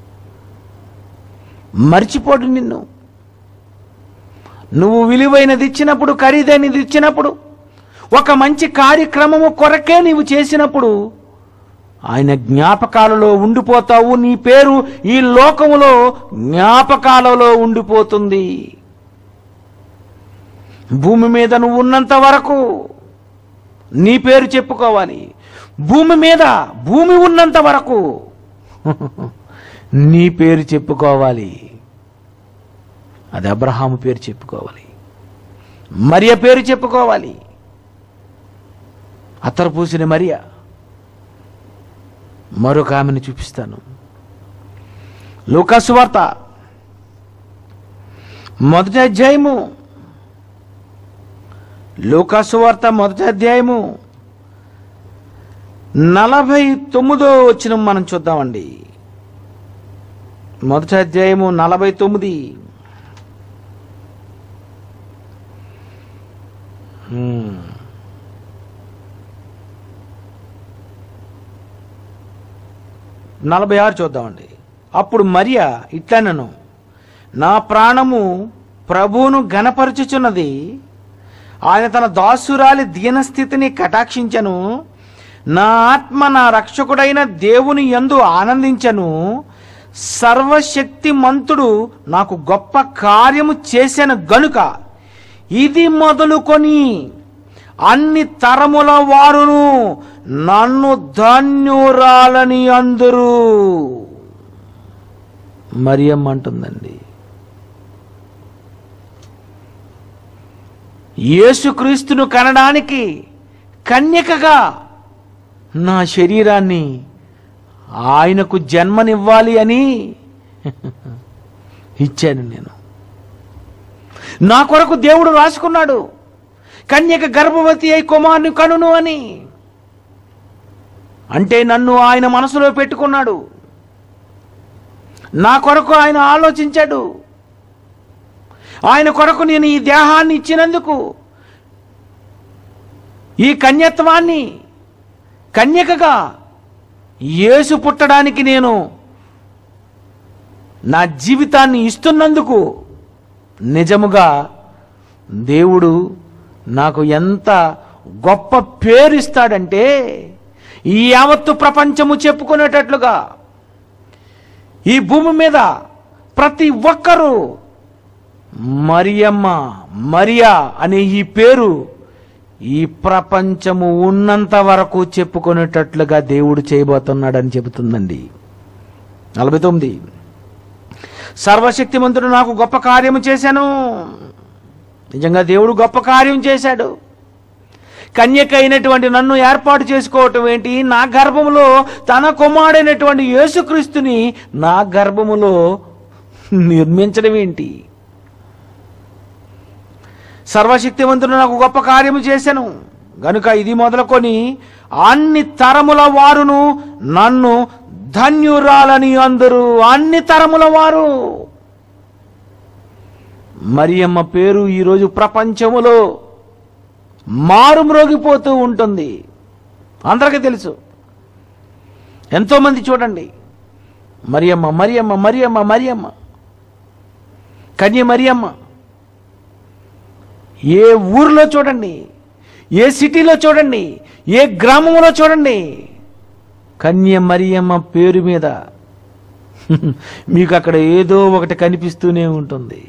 మర్చిపోడు నిన్ను నువ్వు విలువైనది ఇచ్చినప్పుడు ఖరీదైనది ఇచ్చినప్పుడు ఒక మంచి కార్యక్రమము కొరకే నీవు చేసినప్పుడు ఆయన జ్ఞాపకాలలో ఉండిపోతావు నీ పేరు ఈ లోకములో జ్ఞాపకాలలో ఉండిపోతుంది భూమి మీద నువ్వు ఉన్నంత వరకు నీ పేరు చెప్పుకోవాలి భూమి మీద భూమి ఉన్నంత వరకు నీ పేరు చెప్పుకోవాలి అది అబ్రహాము పేరు చెప్పుకోవాలి మరియ పేరు చెప్పుకోవాలి అత్తరు పూసిన మరియ మరొక ఆమెను చూపిస్తాను లూకాసు వార్త మొదటి అధ్యాయము లూకాసు వార్త మొదటి అధ్యాయము నలభై తొమ్మిదో వచ్చిన మనం చూద్దామండి మొదటి అధ్యాయము నలభై తొమ్మిది హ్మ్. నలభై ఆరు చూద్దామండి అప్పుడు మరియ ఇట్లనను నా ప్రాణము ప్రభువును గణపరచుచున్నది ఆయన తన దాసురాలి దీనస్థితిని కటాక్షించను నా ఆత్మ నా రక్షకుడైన దేవుని యందు ఆనందించను సర్వశక్తిమంతుడు నాకు గొప్ప కార్యము చేసిన గనుక ఇది మొదలుకొని అన్ని తరముల వారును నన్ను ధన్యురాలని అందరూ మరియమ్మ అంటుందండి యేసుక్రీస్తును కనడానికి కన్యకగా నా శరీరాన్ని ఆయనకు జన్మనివ్వాలి అని ఇచ్చాను నేను నా కొరకు దేవుడు రాసుకున్నాడు కన్యక గర్భవతి అయి కుమారుని కనును అని అంటే నన్ను ఆయన మనసులో పెట్టుకున్నాడు నా కొరకు ఆయన ఆలోచించాడు ఆయన కొరకు నేను ఈ దేహాన్ని ఇచ్చినందుకు ఈ కన్యత్వాన్ని కన్యకగా యేసు పుట్టడానికి నేను నా జీవితాన్ని ఇస్తున్నందుకు నిజముగా దేవుడు నాకు ఎంత గొప్ప పేరు ఇస్తాడంటే ఈ యావత్తు ప్రపంచము చెప్పుకునేటట్లుగా ఈ భూమి మీద ప్రతి ఒక్కరూ మరియమ్మ మరియా అనే ఈ పేరు ఈ ప్రపంచము ఉన్నంత వరకు చెప్పుకునేటట్లుగా దేవుడు చేయబోతున్నాడని చెబుతుందండి నలభై తొమ్మిది సర్వశక్తిమంతుడు నాకు గొప్ప కార్యము చేశాను నిజంగా దేవుడు గొప్ప కార్యం చేశాడు కన్యక అయినటువంటి నన్ను ఏర్పాటు చేసుకోవటం ఏంటి నా గర్భములో తన కుమారుడైనటువంటి యేసుక్రీస్తుని నా గర్భములో నిర్మించడం ఏంటి సర్వశక్తివంతుడు నాకు గొప్ప కార్యము చేశాను గనుక ఇది మొదలుకొని అన్ని తరముల వారును నన్ను ధన్యురాలని అందరూ అన్ని తరముల వారు మరియమ్మ పేరు ఈరోజు ప్రపంచములో మారుమ్రోగిపోతూ ఉంటుంది అందరికీ తెలుసు ఎంతోమంది చూడండి మరియమ్మ మరియమ్మ మరియమ్మ మరియమ్మ కన్య మరియమ్మ ఏ ఊరిలో చూడండి ఏ సిటీలో చూడండి ఏ గ్రామంలో చూడండి కన్య మరియమ్మ పేరు మీద మీకు అక్కడ ఏదో ఒకటి కనిపిస్తూనే ఉంటుంది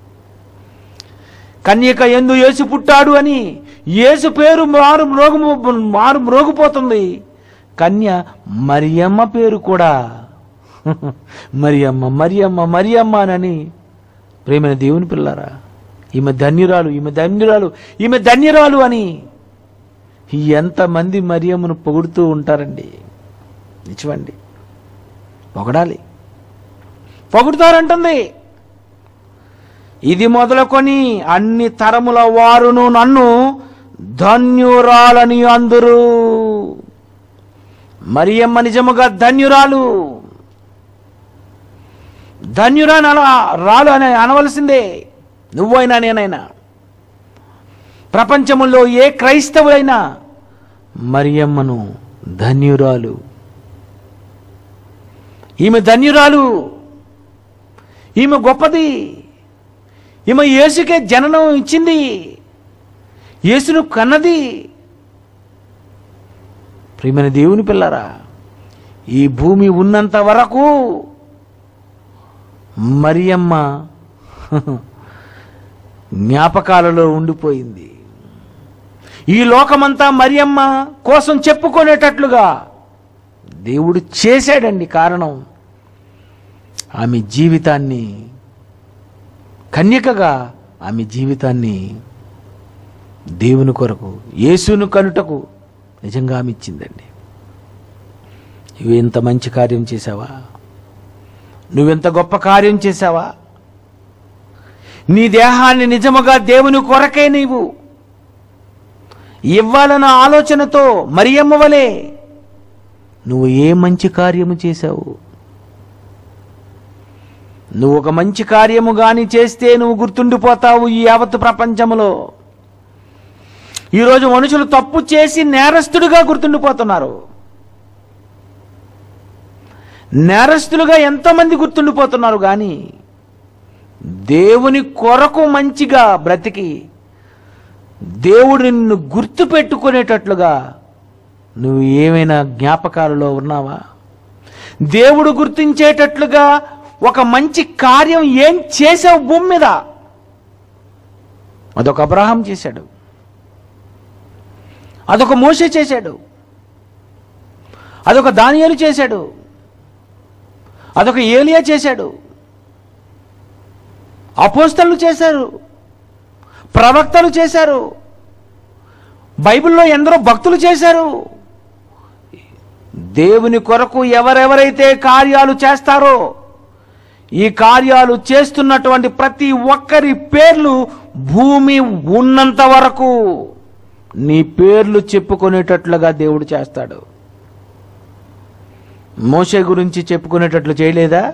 కన్యక ఎందు యేసు పుట్టాడు అని యేసు పేరు మారు మ్రోగు మారు మ్రోగిపోతుంది కన్య మరియమ్మ పేరు కూడా మరియమ్మ మరియమ్మ మరియమ్మ అని ప్రేమైన దేవుని పిల్లారా ఈమె ధన్యురాలు ఈమె ధన్యురాలు ఈమె ధన్యురాలు అని ఎంతమంది మరియమ్మను పొగుడుతూ ఉంటారండి నిజమండి పొగడాలి పొగుడుతారంటుంది ఇది మొదలుకొని అన్ని తరముల వారును నన్ను ధన్యురాలని అందరూ మరియమ్మ నిజముగా ధన్యురాలు ధన్యురాని అలా రాలు అని అనవలసిందే నువ్వైనా నేనైనా ప్రపంచములో ఏ క్రైస్తవులైనా మరియమ్మను ధన్యురాలు ఈమె ధన్యురాలు ఈమె గొప్పది ఈమె యేసుకే జననం ఇచ్చింది యేసును కన్నది ప్రియమైన దేవుని పిల్లరా ఈ భూమి ఉన్నంత వరకు మరియమ్మ జ్ఞాపకాలలో ఉండిపోయింది ఈ లోకమంతా మరియమ్మ కోసం చెప్పుకునేటట్లుగా దేవుడు చేశాడండి కారణం ఆమె జీవితాన్ని కన్యకగా ఆమె జీవితాన్ని దేవుని కొరకు యేసును కనుటకు నిజంగా ఆమె ఇచ్చిందండి నువ్వు ఇంత మంచి కార్యం చేశావా నువ్వెంత గొప్ప కార్యం చేశావా నీ దేహాన్ని నిజముగా దేవుని కొరకే నీవు ఇవ్వాలన్న ఆలోచనతో మరియమ్మ వలె నువ్వు ఏ మంచి కార్యము చేశావు నువ్వు ఒక మంచి కార్యము గాని చేస్తే నువ్వు గుర్తుండిపోతావు ఈ యావత్తు ప్రపంచములో ఈరోజు మనుషులు తప్పు చేసి నేరస్తుడిగా గుర్తుండిపోతున్నారు నేరస్తులుగా ఎంతమంది గుర్తుండిపోతున్నారు కానీ దేవుని కొరకు మంచిగా బ్రతికి దేవుడు నిన్ను గుర్తు పెట్టుకునేటట్లుగా నువ్వు ఏమైనా జ్ఞాపకాలలో ఉన్నావా దేవుడు గుర్తించేటట్లుగా ఒక మంచి కార్యం ఏం చేసావు భూమి మీద అదొక అబ్రహాం చేశాడు అదొక మోసే చేశాడు అదొక దానియాలు చేశాడు అదొక ఏలియా చేశాడు అపోస్తలు చేశారు ప్రవక్తలు చేశారు బైబిల్లో ఎందరో భక్తులు చేశారు దేవుని కొరకు ఎవరెవరైతే కార్యాలు చేస్తారో ఈ కార్యాలు చేస్తున్నటువంటి ప్రతి ఒక్కరి పేర్లు భూమి ఉన్నంత వరకు నీ పేర్లు చెప్పుకునేటట్లుగా దేవుడు చేస్తాడు మోషే గురించి చెప్పుకునేటట్లు చేయలేదా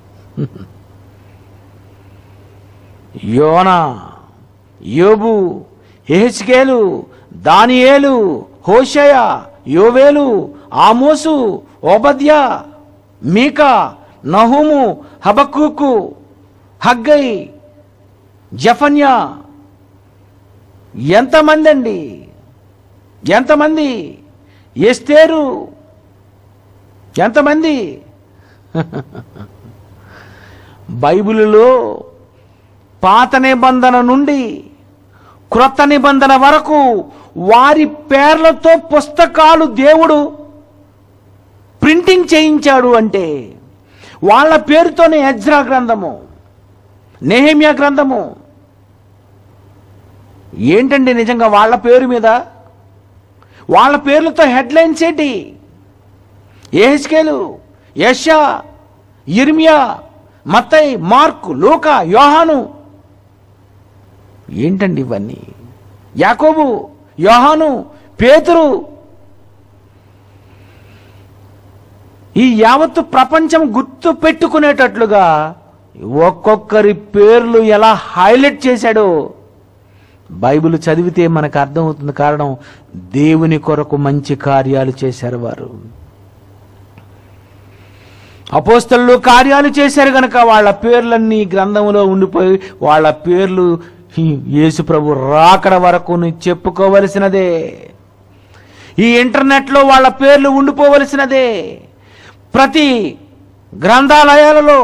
యోనా యోబు ఎహెచ్కేలు దానియేలు హోషయ యోవేలు ఆమోసు ఓబద్య మీకా నహుము హబక్కుకు హగ్గై జఫన్యా ఎంతమంది అండి ఎంతమంది ఎస్తేరు ఎంతమంది బైబిలులో పాత నిబంధన నుండి క్రొత్త నిబంధన వరకు వారి పేర్లతో పుస్తకాలు దేవుడు ప్రింటింగ్ చేయించాడు అంటే వాళ్ళ పేరుతోనే ఎజ్రా గ్రంథము నెహేమియా గ్రంథము ఏంటండి నిజంగా వాళ్ళ పేరు మీద వాళ్ళ పేర్లతో హెడ్లైన్స్ ఏంటి ఏహెచ్కేలు యషా ఇర్మియా మత్తయి మార్కు లూకా యోహాను ఏంటండి ఇవన్నీ యాకోబు యోహాను పేతురు ఈ యావత్తు ప్రపంచం గుర్తు పెట్టుకునేటట్లుగా ఒక్కొక్కరి పేర్లు ఎలా హైలైట్ చేశాడో బైబిల్ చదివితే మనకు అర్థమవుతుంది కారణం దేవుని కొరకు మంచి కార్యాలు చేశారు వారు అపోస్తలు కార్యాలు చేశారు గనక వాళ్ళ పేర్లన్నీ గ్రంథంలో ఉండిపోయి వాళ్ళ పేర్లు ఈ యేసు ప్రభు రాకడ వరకు చెప్పుకోవలసినదే ఈ ఇంటర్నెట్లో వాళ్ళ పేర్లు ఉండిపోవలసినదే ప్రతి గ్రంథాలయాలలో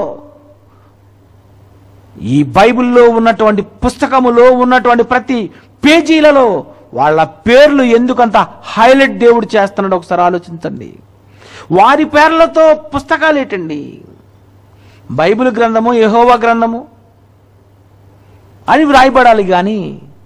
ఈ బైబిల్లో ఉన్నటువంటి పుస్తకములో ఉన్నటువంటి ప్రతి పేజీలలో వాళ్ళ పేర్లు ఎందుకంత హైలైట్ దేవుడు చేస్తున్నాడు ఒకసారి ఆలోచించండి వారి పేర్లతో పుస్తకాలు ఏంటండి బైబిల్ గ్రంథము యెహోవా గ్రంథము అని వ్రాయబడాలి కానీ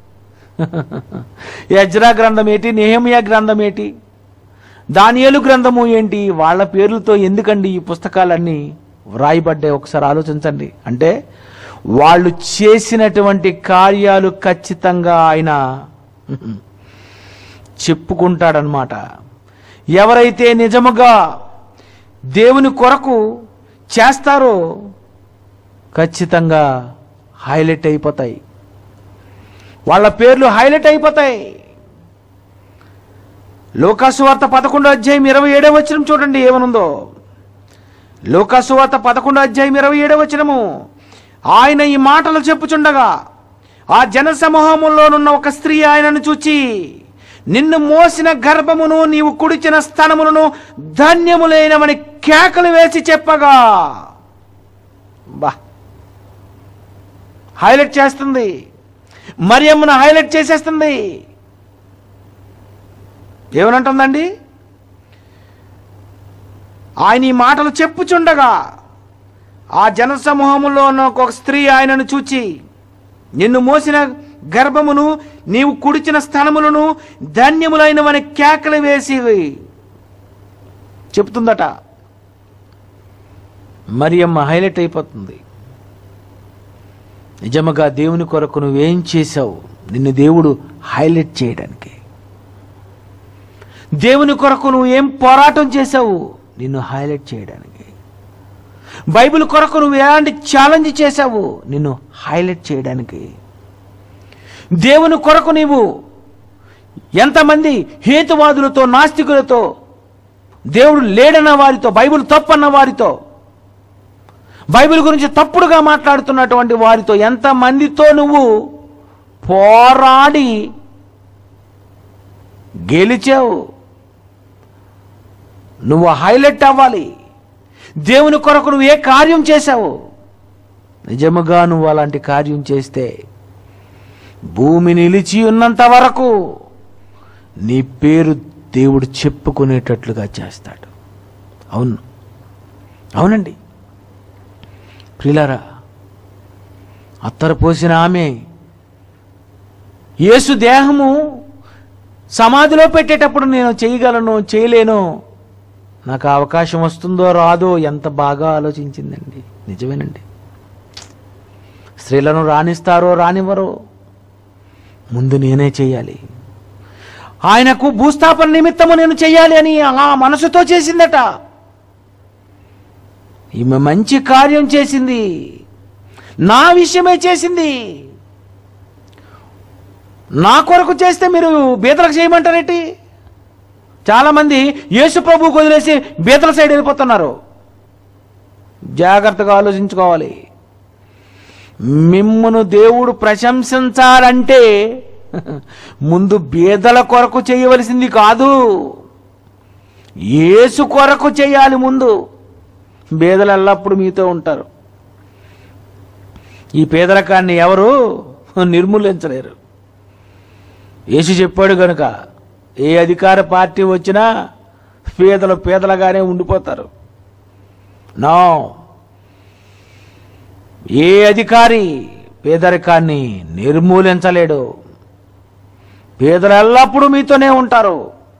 యజ్రా గ్రంథం ఏంటి నెహమియా గ్రంథం ఏంటి దానియేలు గ్రంథము ఏంటి వాళ్ళ పేర్లతో ఎందుకండి ఈ పుస్తకాలన్నీ వ్రాయబడ్డాయి ఒకసారి ఆలోచించండి అంటే వాళ్ళు చేసినటువంటి కార్యాలు ఖచ్చితంగా ఆయన చెప్పుకుంటాడనమాట ఎవరైతే నిజముగా దేవుని కొరకు చేస్తారో ఖచ్చితంగా హైలైట్ అయిపోతాయి వాళ్ళ పేర్లు హైలైట్ అయిపోతాయి లోకాసు వార్త పదకొండో అధ్యాయం ఇరవై ఏడవ వచనం చూడండి ఏమనుందో లోకాసు వార్త పదకొండో అధ్యాయం ఇరవై ఏడవ వచనము ఆయన ఈ మాటలు చెప్పుచుండగా ఆ జన సమూహములోనున్న ఒక స్త్రీ ఆయనను చూచి నిన్ను మోసిన గర్భమును నీవు కుడిచిన స్థనములను ధన్యములైనవని కేకలు వేసి చెప్పగా బా హైలైట్ చేస్తుంది మరియమ్మను హైలైట్ చేసేస్తుంది ఏమనంటుందండి ఆయన ఈ మాటలు చెప్పుచుండగా ఆ జనసమూహములో ఉన్న ఒక స్త్రీ ఆయనను చూచి నిన్ను మోసిన గర్భమును నీవు కుడిచిన స్థనములను ధన్యములైనవని కేకలు వేసి చెప్తుందట మరియమ్మ హైలైట్ అయిపోతుంది నిజముగా దేవుని కొరకు నువ్వేం చేశావు నిన్ను దేవుడు హైలైట్ చేయడానికి దేవుని కొరకు నువ్వు ఏం పోరాటం చేశావు నిన్ను హైలైట్ చేయడానికి బైబిల్ కొరకు నువ్వు ఎలాంటి ఛాలెంజ్ చేశావు నిన్ను హైలైట్ చేయడానికి దేవుని కొరకు నీవు ఎంతమంది హేతువాదులతో నాస్తికులతో దేవుడు లేడన్న వారితో బైబిల్ తప్పన్న వారితో బైబిల్ గురించి తప్పుడుగా మాట్లాడుతున్నటువంటి వారితో ఎంతమందితో నువ్వు పోరాడి గెలిచావు నువ్వు హైలైట్ అవ్వాలి దేవుని కొరకు నువ్వు ఏ కార్యం చేశావు నిజముగా నువ్వు అలాంటి కార్యం చేస్తే భూమి నిలిచి ఉన్నంత వరకు నీ పేరు దేవుడు చెప్పుకునేటట్లుగా చేస్తాడు అవును అవునండి ప్రిలారా అత్తరు పోసిన ఆమె యేసు దేహము సమాధిలో పెట్టేటప్పుడు నేను చేయగలను చేయలేను నాకు ఆ అవకాశం వస్తుందో రాదో ఎంత బాగా ఆలోచించిందండి నిజమేనండి స్త్రీలను రాణిస్తారో రానివ్వరో ముందు నేనే చేయాలి ఆయనకు భూస్థాపన నిమిత్తము నేను చేయాలి అని ఆ మనసుతో చేసిందట ఈమె మంచి కార్యం చేసింది నా విషయమే చేసింది నా కొరకు చేస్తే మీరు బీదలకు చేయమంటారేంటి చాలామంది యేసు ప్రభు వదిలేసి బీదల సైడ్ వెళ్ళిపోతున్నారు జాగ్రత్తగా ఆలోచించుకోవాలి మిమ్మును దేవుడు ప్రశంసించాలంటే ముందు బీదల కొరకు చేయవలసింది కాదు యేసు కొరకు చేయాలి ముందు బీదలు ఎల్లప్పుడు మీతో ఉంటారు ఈ పేదరికాన్ని ఎవరు నిర్మూలించలేరు యేసు చెప్పాడు గనుక ఏ అధికార పార్టీ వచ్చినా పేదలు పేదలుగానే ఉండిపోతారు నో ఏ అధికారి పేదరికాన్ని నిర్మూలించలేడు పేదలు ఎల్లప్పుడూ మీతోనే ఉంటారు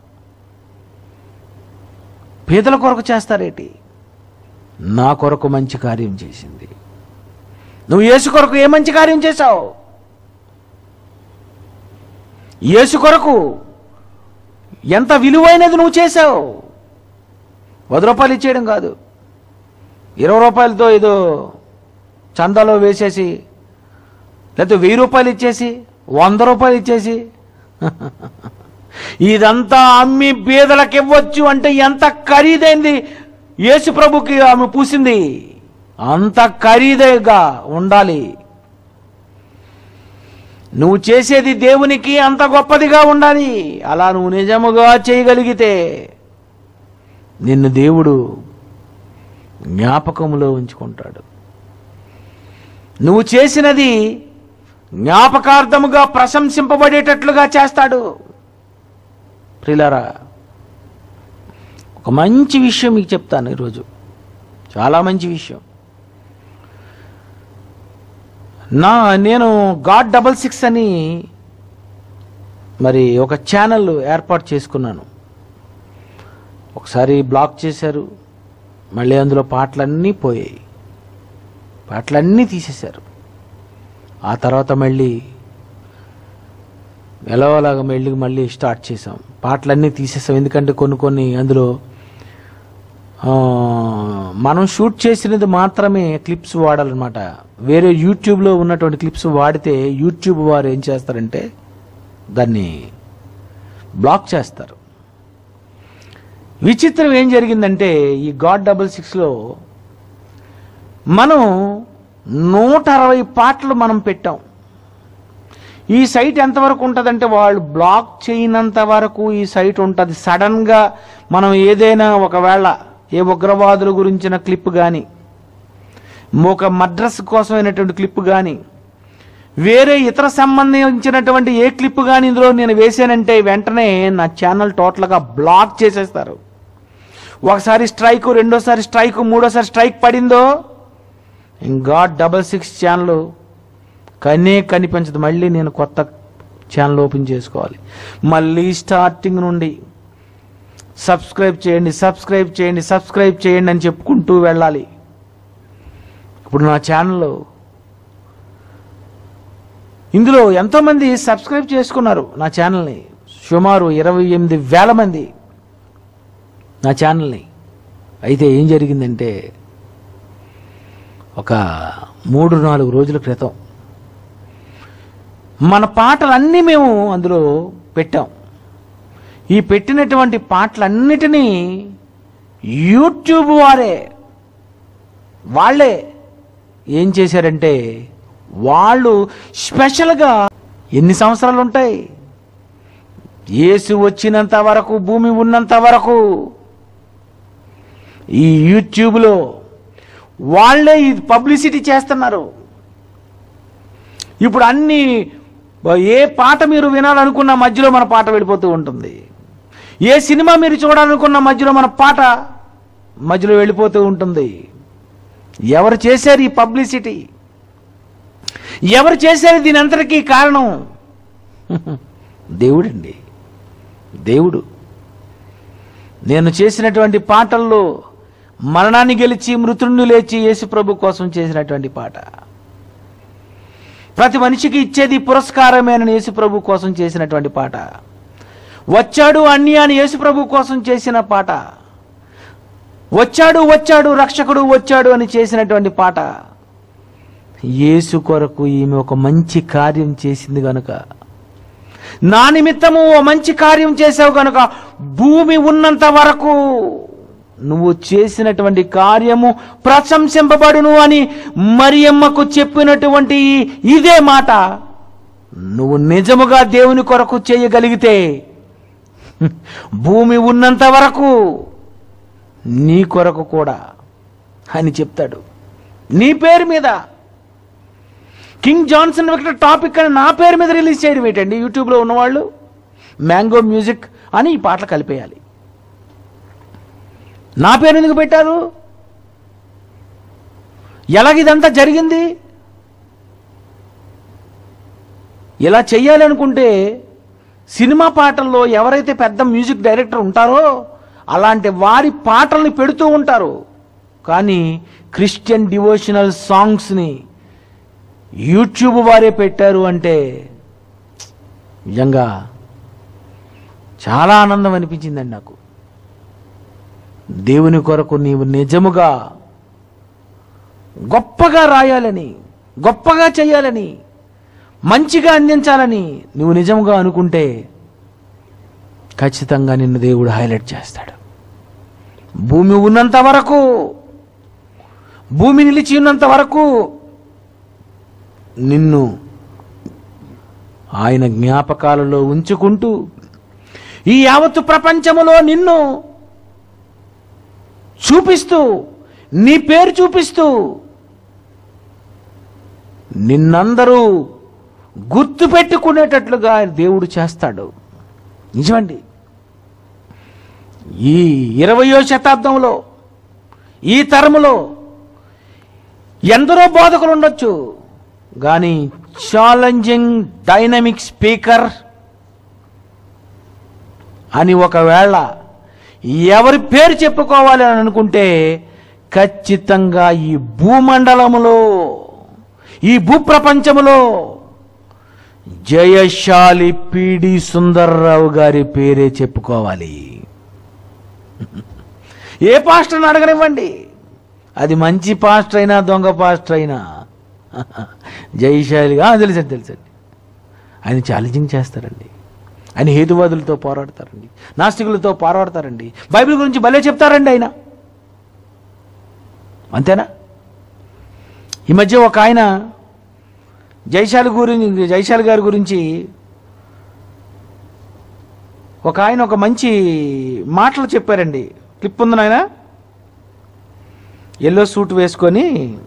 పేదల కొరకు చేస్తారేటి నా కొరకు మంచి కార్యం చేసింది నువ్వు యేసు కొరకు ఏ మంచి కార్యం చేశావు యేసు కొరకు ఎంత విలువైనది నువ్వు చేశావు పది రూపాయలు ఇచ్చేయడం కాదు ఇరవై రూపాయలతో ఏదో చందాలో వేసేసి లేకపోతే వెయ్యి రూపాయలు ఇచ్చేసి వంద రూపాయలు ఇచ్చేసి ఇదంతా అమ్మి బీదలకు ఇవ్వచ్చు అంటే ఎంత ఖరీదైంది యేసు ప్రభుకి ఆమె పూసింది అంత ఖరీదుగా ఉండాలి నువ్వు చేసేది దేవునికి అంత గొప్పదిగా ఉండాలి అలా నువ్వు నిజముగా చేయగలిగితే నిన్ను దేవుడు జ్ఞాపకములో ఉంచుకుంటాడు నువ్వు చేసినది జ్ఞాపకార్థముగా ప్రశంసింపబడేటట్లుగా చేస్తాడు ప్రిలారా ఒక మంచి విషయం మీకు చెప్తాను ఈరోజు చాలా మంచి విషయం నా నేను గాడ్ డబల్ సిక్స్ అని మరి ఒక ఛానల్ ఏర్పాటు చేసుకున్నాను ఒకసారి బ్లాక్ చేశారు మళ్ళీ అందులో పాటలన్నీ పోయాయి పాటలన్నీ తీసేశారు ఆ తర్వాత మళ్ళీ ఎలాగోలాగా మళ్ళీ మళ్ళీ స్టార్ట్ చేసాం పాటలన్నీ తీసేసాం ఎందుకంటే కొన్ని కొన్ని అందులో ఆ, మనం షూట్ చేసినది మాత్రమే క్లిప్స్ వాడాలన్నమాట వేరే యూట్యూబ్లో ఉన్నటువంటి క్లిప్స్ వాడితే యూట్యూబ్ వారు ఏం చేస్తారంటే దాన్ని బ్లాక్ చేస్తారు విచిత్రం ఏం జరిగిందంటే ఈ గాడ్ డబల్ సిక్స్లో మనం నూట అరవై పాటలు మనం పెట్టాం ఈ సైట్ ఎంతవరకు ఉంటుందంటే వాళ్ళు బ్లాక్ చేయనంత వరకు ఈ సైట్ ఉంటుంది సడన్గా మనం ఏదైనా ఒకవేళ ఏ ఉగ్రవాదుల గురించిన క్లిప్ కానీ ఒక మద్రస్ కోసమైనటువంటి క్లిప్ కానీ వేరే ఇతర సంబంధించినటువంటి ఏ క్లిప్ కానీ ఇందులో నేను వేసానంటే వెంటనే నా ఛానల్ టోటల్గా బ్లాక్ చేసేస్తారు ఒకసారి స్ట్రైక్ రెండోసారి స్ట్రైక్ మూడోసారి స్ట్రైక్ పడిందో ఇంకా డబల్ సిక్స్ ఛానల్ కనే కనిపించదు మళ్ళీ నేను కొత్త ఛానల్ ఓపెన్ చేసుకోవాలి మళ్ళీ స్టార్టింగ్ నుండి సబ్స్క్రైబ్ చేయండి సబ్స్క్రైబ్ చేయండి సబ్స్క్రైబ్ చేయండి అని చెప్పుకుంటూ వెళ్ళాలి ఇప్పుడు నా ఛానల్లో ఇందులో ఎంతోమంది సబ్స్క్రైబ్ చేసుకున్నారు నా ఛానల్ని సుమారు ఇరవై ఎనిమిది వేల మంది నా ఛానల్ని అయితే ఏం జరిగిందంటే ఒక మూడు నాలుగు రోజుల క్రితం మన పాటలన్నీ మేము అందులో పెట్టాం ఈ పెట్టినటువంటి పాటలన్నిటినీ యూట్యూబ్ వారే వాళ్ళే ఏం చేశారంటే వాళ్ళు స్పెషల్గా ఎన్ని సంవత్సరాలు ఉంటాయి యేసు వచ్చినంత వరకు భూమి ఉన్నంత వరకు ఈ యూట్యూబ్లో వాళ్ళే ఈ పబ్లిసిటీ చేస్తున్నారు ఇప్పుడు అన్ని ఏ పాట మీరు వినాలనుకున్న మధ్యలో మన పాట వెళ్ళిపోతూ ఉంటుంది ఏ సినిమా మీరు చూడాలనుకున్న మధ్యలో మన పాట మధ్యలో వెళ్ళిపోతూ ఉంటుంది ఎవరు చేశారు ఈ పబ్లిసిటీ ఎవరు చేశారు దీని అంతటికీ కారణం దేవుడండి దేవుడు నేను చేసినటువంటి పాటల్లో మరణాన్ని గెలిచి మృతుడిని లేచి యేసు ప్రభు కోసం చేసినటువంటి పాట ప్రతి మనిషికి ఇచ్చేది పురస్కారమేనని యేసు ప్రభు కోసం చేసినటువంటి పాట వచ్చాడు అన్ని అని యేసు ప్రభు కోసం చేసిన పాట వచ్చాడు వచ్చాడు రక్షకుడు వచ్చాడు అని చేసినటువంటి పాట యేసు కొరకు ఈమె ఒక మంచి కార్యం చేసింది గనుక నా నిమిత్తము ఓ మంచి కార్యం చేసావు కనుక భూమి ఉన్నంత వరకు నువ్వు చేసినటువంటి కార్యము ప్రశంసింపబడును అని మరియమ్మకు చెప్పినటువంటి ఈ- ఇదే మాట నువ్వు నిజముగా దేవుని కొరకు చేయగలిగితే భూమి ఉన్నంత వరకు నీ కొరకు కూడా అని చెప్తాడు నీ పేరు మీద కింగ్ జాన్సన్ విక్టర్ టాపిక్ అని నా పేరు మీద రిలీజ్ చేయడం ఏంటండి యూట్యూబ్లో ఉన్నవాళ్ళు మ్యాంగో మ్యూజిక్ అని ఈ పాటలు కలిపేయాలి నా పేరు ఎందుకు పెట్టారు ఎలాగ ఇదంతా జరిగింది ఇలా చెయ్యాలనుకుంటే సినిమా పాటల్లో ఎవరైతే పెద్ద మ్యూజిక్ డైరెక్టర్ ఉంటారో అలాంటి వారి పాటల్ని పెడుతూ ఉంటారు కానీ క్రిస్టియన్ డివోషనల్ సాంగ్స్ని యూట్యూబ్ వారే పెట్టారు అంటే నిజంగా చాలా ఆనందం అనిపించిందండి నాకు దేవుని కొరకు నీవు నిజముగా గొప్పగా రాయాలని గొప్పగా చేయాలని మంచిగా అందించాలని నువ్వు నిజంగా అనుకుంటే ఖచ్చితంగా నిన్ను దేవుడు హైలైట్ చేస్తాడు భూమి ఉన్నంత వరకు భూమి నిలిచి ఉన్నంత వరకు నిన్ను ఆయన జ్ఞాపకాలలో ఉంచుకుంటూ ఈ యావత్తు ప్రపంచములో నిన్ను చూపిస్తూ నీ పేరు చూపిస్తూ నిన్నందరూ గుర్తు పెట్టుకునేటట్లుగా దేవుడు చేస్తాడు నిజమండి ఈ ఇరవయో శతాబ్దంలో ఈ తరములో ఎందరో బోధకులు ఉండొచ్చు కానీ ఛాలెంజింగ్ డైనమిక్ స్పీకర్ అని ఒకవేళ ఎవరి పేరు చెప్పుకోవాలి అని అనుకుంటే ఖచ్చితంగా ఈ భూమండలములో ఈ భూప్రపంచములో జయశాలి పిడి సుందర్రావు గారి పేరే చెప్పుకోవాలి ఏ పాస్టర్ని అడగనివ్వండి అది మంచి పాస్టర్ అయినా దొంగ పాస్టర్ అయినా జయశాలిగా తెలుసండి తెలుసండి ఆయన ఛాలెంజింగ్ చేస్తారండి ఆయన హేతువాదులతో పోరాడతారండి నాస్తికులతో పోరాడతారండి బైబిల్ గురించి భలే చెప్తారండి ఆయన అంతేనా ఈ మధ్య ఒక ఆయన జైశాలి గురించి జైశాలి గారి గురించి ఒక ఆయన ఒక మంచి మాటలు చెప్పారండి క్లిప్ ఉంది నాయన ఎల్లో సూట్ వేసుకొని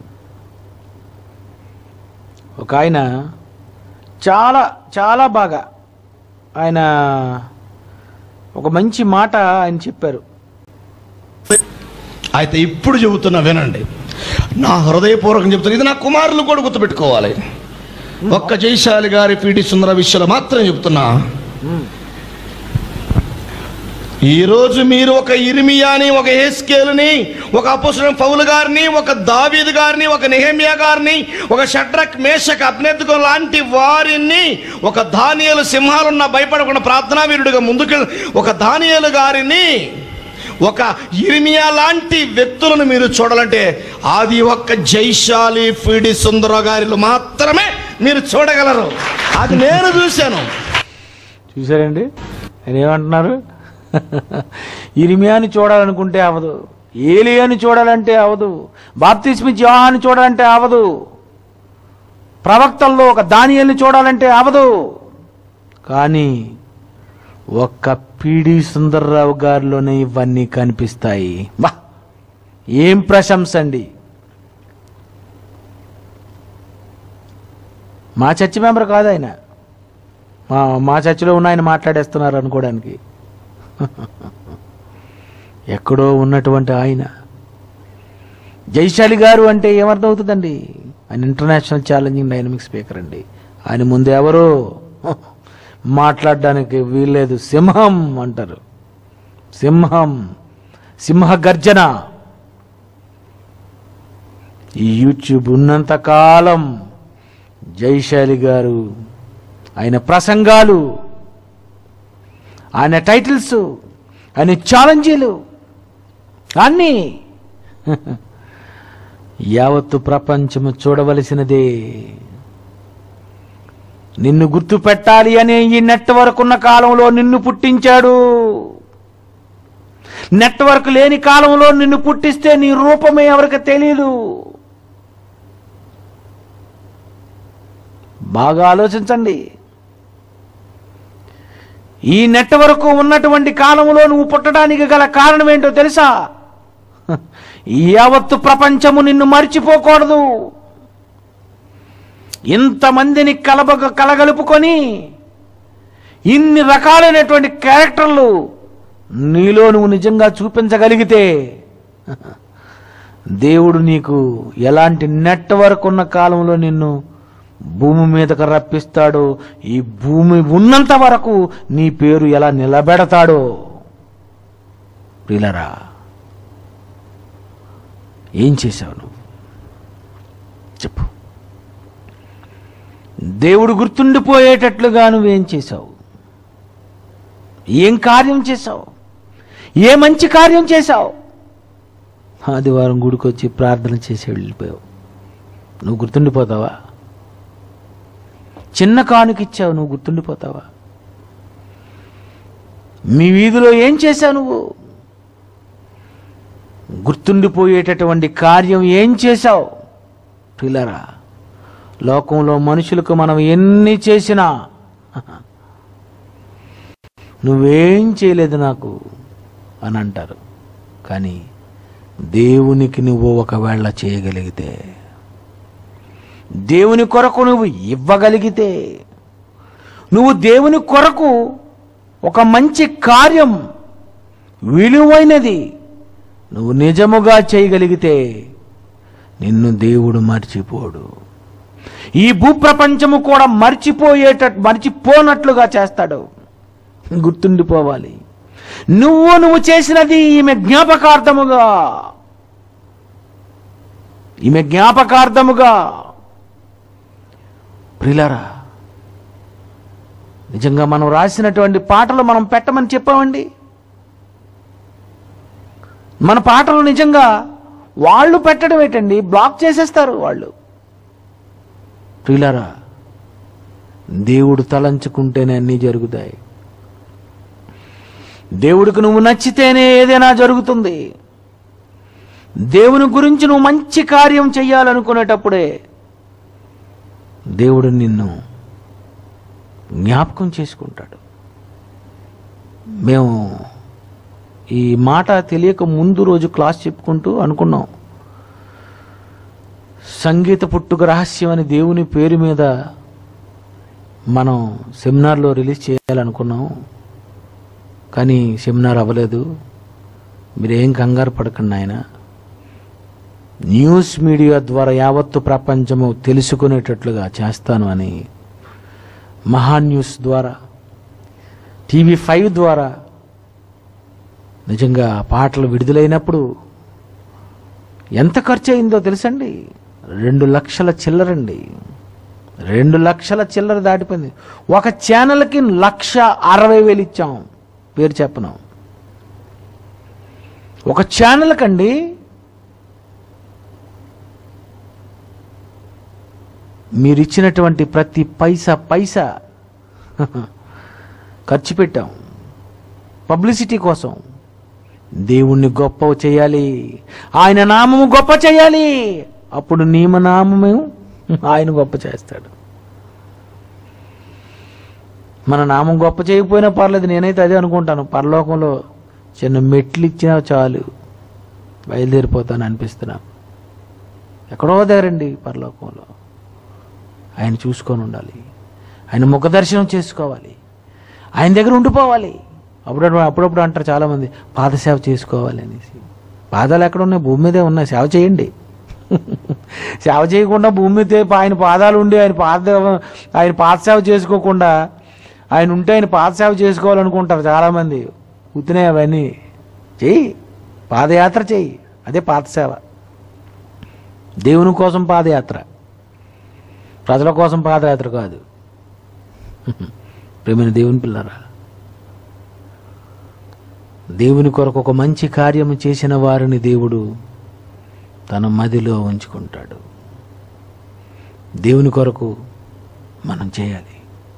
ఒక ఆయన చాలా చాలా బాగా ఆయన ఒక మంచి మాట ఆయన చెప్పారు అయితే ఇప్పుడు చెబుతున్నా వినండి నా హృదయపూర్వకం చెప్తున్నా ఇది నా కుమారులు కూడా గుర్తుపెట్టుకోవాలి ఒక్క జైశాలి గారి పీటి సుందర విషయంలో మాత్రం చెప్తున్నా ఈరోజు మీరు ఒక ఇర్మియాని ఒక హేస్కేలుని ఒక అపోసరం పౌలు గారిని ఒక దావీదు గారిని ఒక నెహమియా గారిని ఒక షడ్రక్ మేషక్ అభినేతకు లాంటి వారిని ఒక ధాన్యాలు సింహాలున్న భయపడకుండా ప్రార్థనా వీరుడిగా ముందుకు ఒక ధాన్యాలు గారిని ఒక ఇర్మియా లాంటి వ్యక్తులను మీరు చూడాలంటే అది ఒక్క జైశాలి ఫిడి సుందర గారిలో మాత్రమే మీరు చూడగలరు అది నేను చూశాను చూసారండి ఆయన ఏమంటున్నారు ఇరిమియాని చూడాలనుకుంటే అవదు ఏలియాని చూడాలంటే అవదు బాప్తిస్మి యోహాన్ని చూడాలంటే అవదు ప్రవక్తల్లో ఒక దానియల్ని చూడాలంటే అవదు కానీ ఒక్క పిడి సుందర్రావు గారిలోనే ఇవన్నీ కనిపిస్తాయి బా ఏం ప్రశంస అండి మా చర్చి మెంబర్ కాదు ఆయన మా మా చర్చిలో ఉన్న ఆయన మాట్లాడేస్తున్నారు అనుకోవడానికి ఎక్కడో ఉన్నటువంటి ఆయన జైశాలి గారు అంటే ఏమర్థమవుతుందండి ఆయన ఇంటర్నేషనల్ ఛాలెంజింగ్ డైనమిక్ స్పీకర్ అండి ఆయన ముందు ఎవరు మాట్లాడడానికి వీల్లేదు సింహం అంటారు సింహం సింహ గర్జన ఈ యూట్యూబ్ ఉన్నంత కాలం జైశాలి గారు ఆయన ప్రసంగాలు ఆయన టైటిల్స్ ఆయన ఛాలెంజీలు అన్నీ యావత్తు ప్రపంచము చూడవలసినదే నిన్ను గుర్తు పెట్టాలి అనే ఈ నెట్వర్క్ ఉన్న కాలంలో నిన్ను పుట్టించాడు నెట్వర్క్ లేని కాలంలో నిన్ను పుట్టిస్తే నీ రూపమే ఎవరికి తెలియదు బాగా ఆలోచించండి ఈ నెట్వర్క్ ఉన్నటువంటి కాలంలో నువ్వు పుట్టడానికి గల కారణం ఏంటో తెలుసా యావత్తు ప్రపంచము నిన్ను మర్చిపోకూడదు ఇంతమందిని కలబగ కలగలుపుకొని ఇన్ని రకాలైనటువంటి క్యారెక్టర్లు నీలో నువ్వు నిజంగా చూపించగలిగితే దేవుడు నీకు ఎలాంటి నెట్వర్క్ ఉన్న కాలంలో నిన్ను భూమి మీదకు రప్పిస్తాడో ఈ భూమి ఉన్నంత వరకు నీ పేరు ఎలా నిలబెడతాడో ప్రిలరా ఏం చేశావు నువ్వు చెప్పు దేవుడు గుర్తుండిపోయేటట్లుగా నువ్వేం చేశావు ఏం కార్యం చేశావు ఏ మంచి కార్యం చేశావు ఆదివారం గుడికి వచ్చి ప్రార్థన చేసి వెళ్ళిపోయావు నువ్వు గుర్తుండిపోతావా చిన్న కానుకిచ్చావు నువ్వు గుర్తుండిపోతావా మీ వీధిలో ఏం చేశావు నువ్వు గుర్తుండిపోయేటటువంటి కార్యం ఏం చేశావు పిల్లరా లోకంలో మనుషులకు మనం ఎన్ని చేసినా నువ్వేం చేయలేదు నాకు అని అంటారు కానీ దేవునికి నువ్వు ఒకవేళ చేయగలిగితే దేవుని కొరకు నువ్వు ఇవ్వగలిగితే నువ్వు దేవుని కొరకు ఒక మంచి కార్యం విలువైనది నువ్వు నిజముగా చేయగలిగితే నిన్ను దేవుడు మర్చిపోడు ఈ భూప్రపంచము కూడా మర్చిపోయేట మర్చిపోనట్లుగా చేస్తాడు గుర్తుండిపోవాలి నువ్వు నువ్వు చేసినది ఈమె జ్ఞాపకార్థముగా ఈమె జ్ఞాపకార్థముగా ప్రిలరా నిజంగా మనం రాసినటువంటి పాటలు మనం పెట్టమని చెప్పామండి మన పాటలు నిజంగా వాళ్ళు పెట్టడం ఏంటండి బ్లాక్ చేసేస్తారు వాళ్ళు ప్రియులారా దేవుడు తలంచుకుంటేనే అన్నీ జరుగుతాయి దేవుడికి నువ్వు నచ్చితేనే ఏదైనా జరుగుతుంది దేవుని గురించి నువ్వు మంచి కార్యం చెయ్యాలనుకునేటప్పుడే దేవుడు నిన్ను జ్ఞాపకం చేసుకుంటాడు మేము ఈ మాట తెలియక ముందు రోజు క్లాస్ చెప్పుకుంటూ అనుకున్నాం సంగీత పుట్టుక రహస్యం అని దేవుని పేరు మీద మనం సెమినార్లో రిలీజ్ చేయాలనుకున్నాం కానీ సెమినార్ అవ్వలేదు మీరేం కంగారు పడకండి ఆయన న్యూస్ మీడియా ద్వారా యావత్తు ప్రపంచము తెలుసుకునేటట్లుగా చేస్తాను అని మహా న్యూస్ ద్వారా టీవీ ఫైవ్ ద్వారా నిజంగా పాటలు విడుదలైనప్పుడు ఎంత ఖర్చు అయిందో తెలుసండి రెండు లక్షల చిల్లరండి రెండు లక్షల చిల్లర దాటిపోయింది ఒక ఛానల్కి లక్ష అరవై వేలు ఇచ్చాం పేరు చెప్పను ఒక ఛానల్కండి మీరు ఇచ్చినటువంటి ప్రతి పైసా పైసా ఖర్చు పెట్టాం పబ్లిసిటీ కోసం దేవుణ్ణి గొప్ప చేయాలి ఆయన నామము గొప్ప చేయాలి అప్పుడు నీమ నామము ఆయన గొప్ప చేస్తాడు మన నామం గొప్ప చేయకపోయినా పర్లేదు నేనైతే అదే అనుకుంటాను పరలోకంలో చిన్న మెట్లు ఇచ్చినా చాలు బయలుదేరిపోతాను అనిపిస్తున్నా ఎక్కడో దగ్గరండి పరలోకంలో ఆయన చూసుకొని ఉండాలి ఆయన ముఖ దర్శనం చేసుకోవాలి ఆయన దగ్గర ఉండిపోవాలి అప్పుడప్పుడు అప్పుడప్పుడు అంటారు చాలామంది పాదసేవ చేసుకోవాలి అనేసి పాదాలు ఎక్కడ ఉన్నాయి భూమి మీదే ఉన్నాయి సేవ చేయండి సేవ చేయకుండా భూమి మీద ఆయన పాదాలు ఉండి ఆయన పాద ఆయన పాదసేవ చేసుకోకుండా ఆయన ఉంటే ఆయన పాదసేవ చేసుకోవాలనుకుంటారు చాలామంది ఉత్తినే అవన్నీ చెయ్యి పాదయాత్ర చెయ్యి అదే పాదసేవ దేవుని కోసం పాదయాత్ర ప్రజల కోసం పాదయాత్ర కాదు ప్రేమైన దేవుని పిల్లరా దేవుని కొరకు ఒక మంచి కార్యము చేసిన వారిని దేవుడు తన మదిలో ఉంచుకుంటాడు దేవుని కొరకు మనం చేయాలి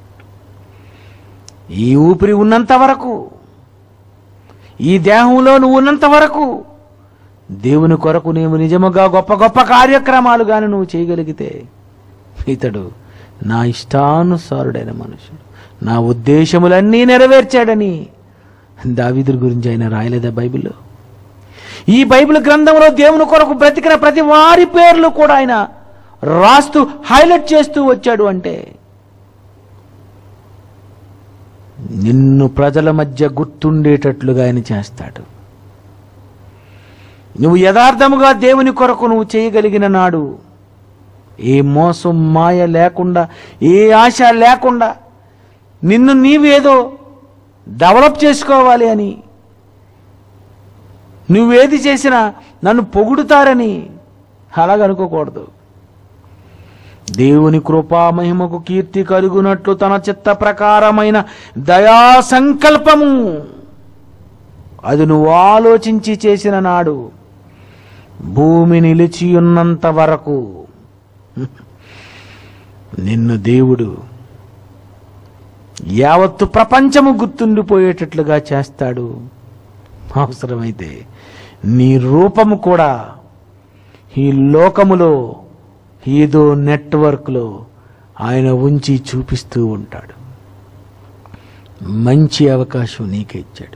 ఈ ఊపిరి ఉన్నంత వరకు ఈ దేహంలో నువ్వు ఉన్నంత వరకు దేవుని కొరకు నీవు నిజముగా గొప్ప గొప్ప కార్యక్రమాలు కానీ నువ్వు చేయగలిగితే ఇతడు నా ఇష్టానుసారుడైన మనుషుడు నా ఉద్దేశములన్నీ నెరవేర్చాడని దావీదుడి గురించి ఆయన రాయలేదా బైబిల్లో ఈ బైబిల్ గ్రంథంలో దేవుని కొరకు బ్రతికిన ప్రతి వారి పేర్లు కూడా ఆయన రాస్తూ హైలైట్ చేస్తూ వచ్చాడు అంటే నిన్ను ప్రజల మధ్య గుర్తుండేటట్లుగా ఆయన చేస్తాడు నువ్వు యథార్థముగా దేవుని కొరకు నువ్వు చేయగలిగిన నాడు ఏ మోసం మాయ లేకుండా ఏ ఆశ లేకుండా నిన్ను నీవేదో డెవలప్ చేసుకోవాలి అని నువ్వేది చేసినా నన్ను పొగుడుతారని అలాగనుకోకూడదు దేవుని కృపా మహిమకు కీర్తి కలుగునట్లు తన చిత్త ప్రకారమైన దయా సంకల్పము అది నువ్వు ఆలోచించి చేసిన నాడు భూమి నిలిచి ఉన్నంత వరకు నిన్ను దేవుడు యావత్తు ప్రపంచము గుర్తుండిపోయేటట్లుగా చేస్తాడు అవసరమైతే నీ రూపము కూడా ఈ లోకములో ఏదో నెట్వర్క్లో ఆయన ఉంచి చూపిస్తూ ఉంటాడు మంచి అవకాశం నీకే ఇచ్చాడు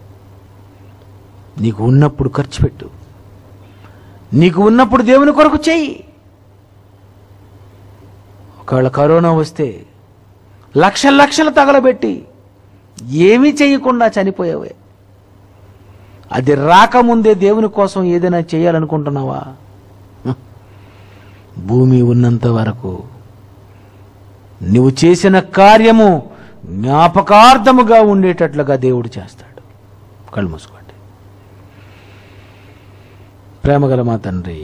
నీకు ఉన్నప్పుడు ఖర్చు పెట్టు నీకు ఉన్నప్పుడు దేవుని కొరకు చెయ్యి ఒకవేళ కరోనా వస్తే లక్షల లక్షలు తగలబెట్టి ఏమీ చేయకుండా చనిపోయావే అది రాకముందే దేవుని కోసం ఏదైనా చేయాలనుకుంటున్నావా హ్మ్. భూమి ఉన్నంత వరకు నువ్వు చేసిన కార్యము జ్ఞాపకార్థముగా ఉండేటట్లుగా దేవుడు చేస్తాడు కళ్ళు మూసుకోండి ప్రేమగల మా తండ్రి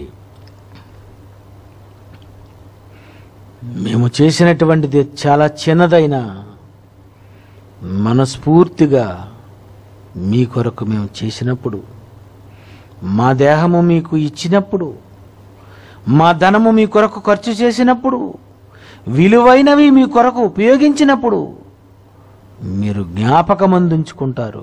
మేము చేసినటువంటిది చాలా చిన్నదైన మనస్ఫూర్తిగా మీ కొరకు మేము చేసినప్పుడు మా దేహము మీకు ఇచ్చినప్పుడు మా ధనము మీ కొరకు ఖర్చు చేసినప్పుడు విలువైనవి మీ కొరకు ఉపయోగించినప్పుడు మీరు జ్ఞాపకమందుంచుకుంటారు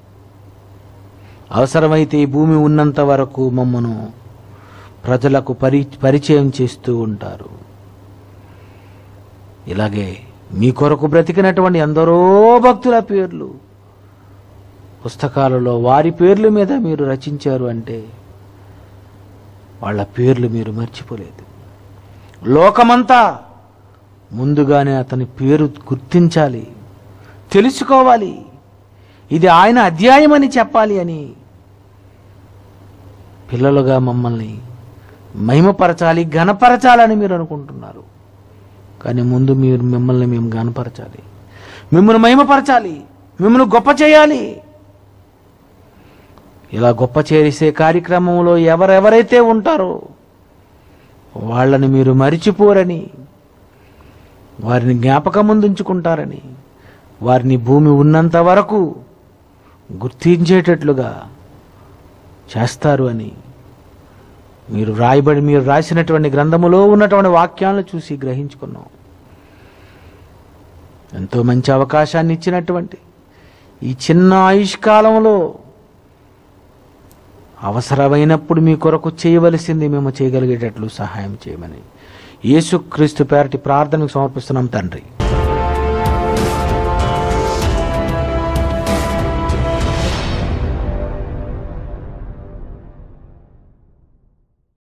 అవసరమైతే ఈ భూమి ఉన్నంత వరకు మమ్మను ప్రజలకు పరి పరిచయం చేస్తూ ఉంటారు ఇలాగే మీ కొరకు బ్రతికినటువంటి ఎందరో భక్తుల పేర్లు పుస్తకాలలో వారి పేర్ల మీద మీరు రచించారు అంటే వాళ్ళ పేర్లు మీరు మర్చిపోలేదు లోకమంతా ముందుగానే అతని పేరు గుర్తించాలి తెలుసుకోవాలి ఇది ఆయన అధ్యాయం అని చెప్పాలి అని పిల్లలుగా మమ్మల్ని మహిమపరచాలి ఘనపరచాలని మీరు అనుకుంటున్నారు కానీ ముందు మీరు మిమ్మల్ని మేము ఘనపరచాలి మిమ్మల్ని మహిమపరచాలి మిమ్మల్ని గొప్ప చేయాలి ఇలా గొప్ప చేసే కార్యక్రమంలో ఎవరెవరైతే ఉంటారో వాళ్ళని మీరు మరిచిపోరని వారిని జ్ఞాపకం ముందుంచుకుంటారని వారిని భూమి ఉన్నంత వరకు గుర్తించేటట్లుగా చేస్తారు అని మీరు రాయబడి మీరు రాసినటువంటి గ్రంథములో ఉన్నటువంటి వాక్యాలను చూసి గ్రహించుకున్నాం ఎంతో మంచి అవకాశాన్ని ఇచ్చినటువంటి ఈ చిన్న ఆయుష్కాలంలో అవసరమైనప్పుడు మీ కొరకు చేయవలసింది మేము చేయగలిగేటట్లు సహాయం చేయమని యేసుక్రీస్తు పేరటి ప్రార్థనకు సమర్పిస్తున్నాం తండ్రి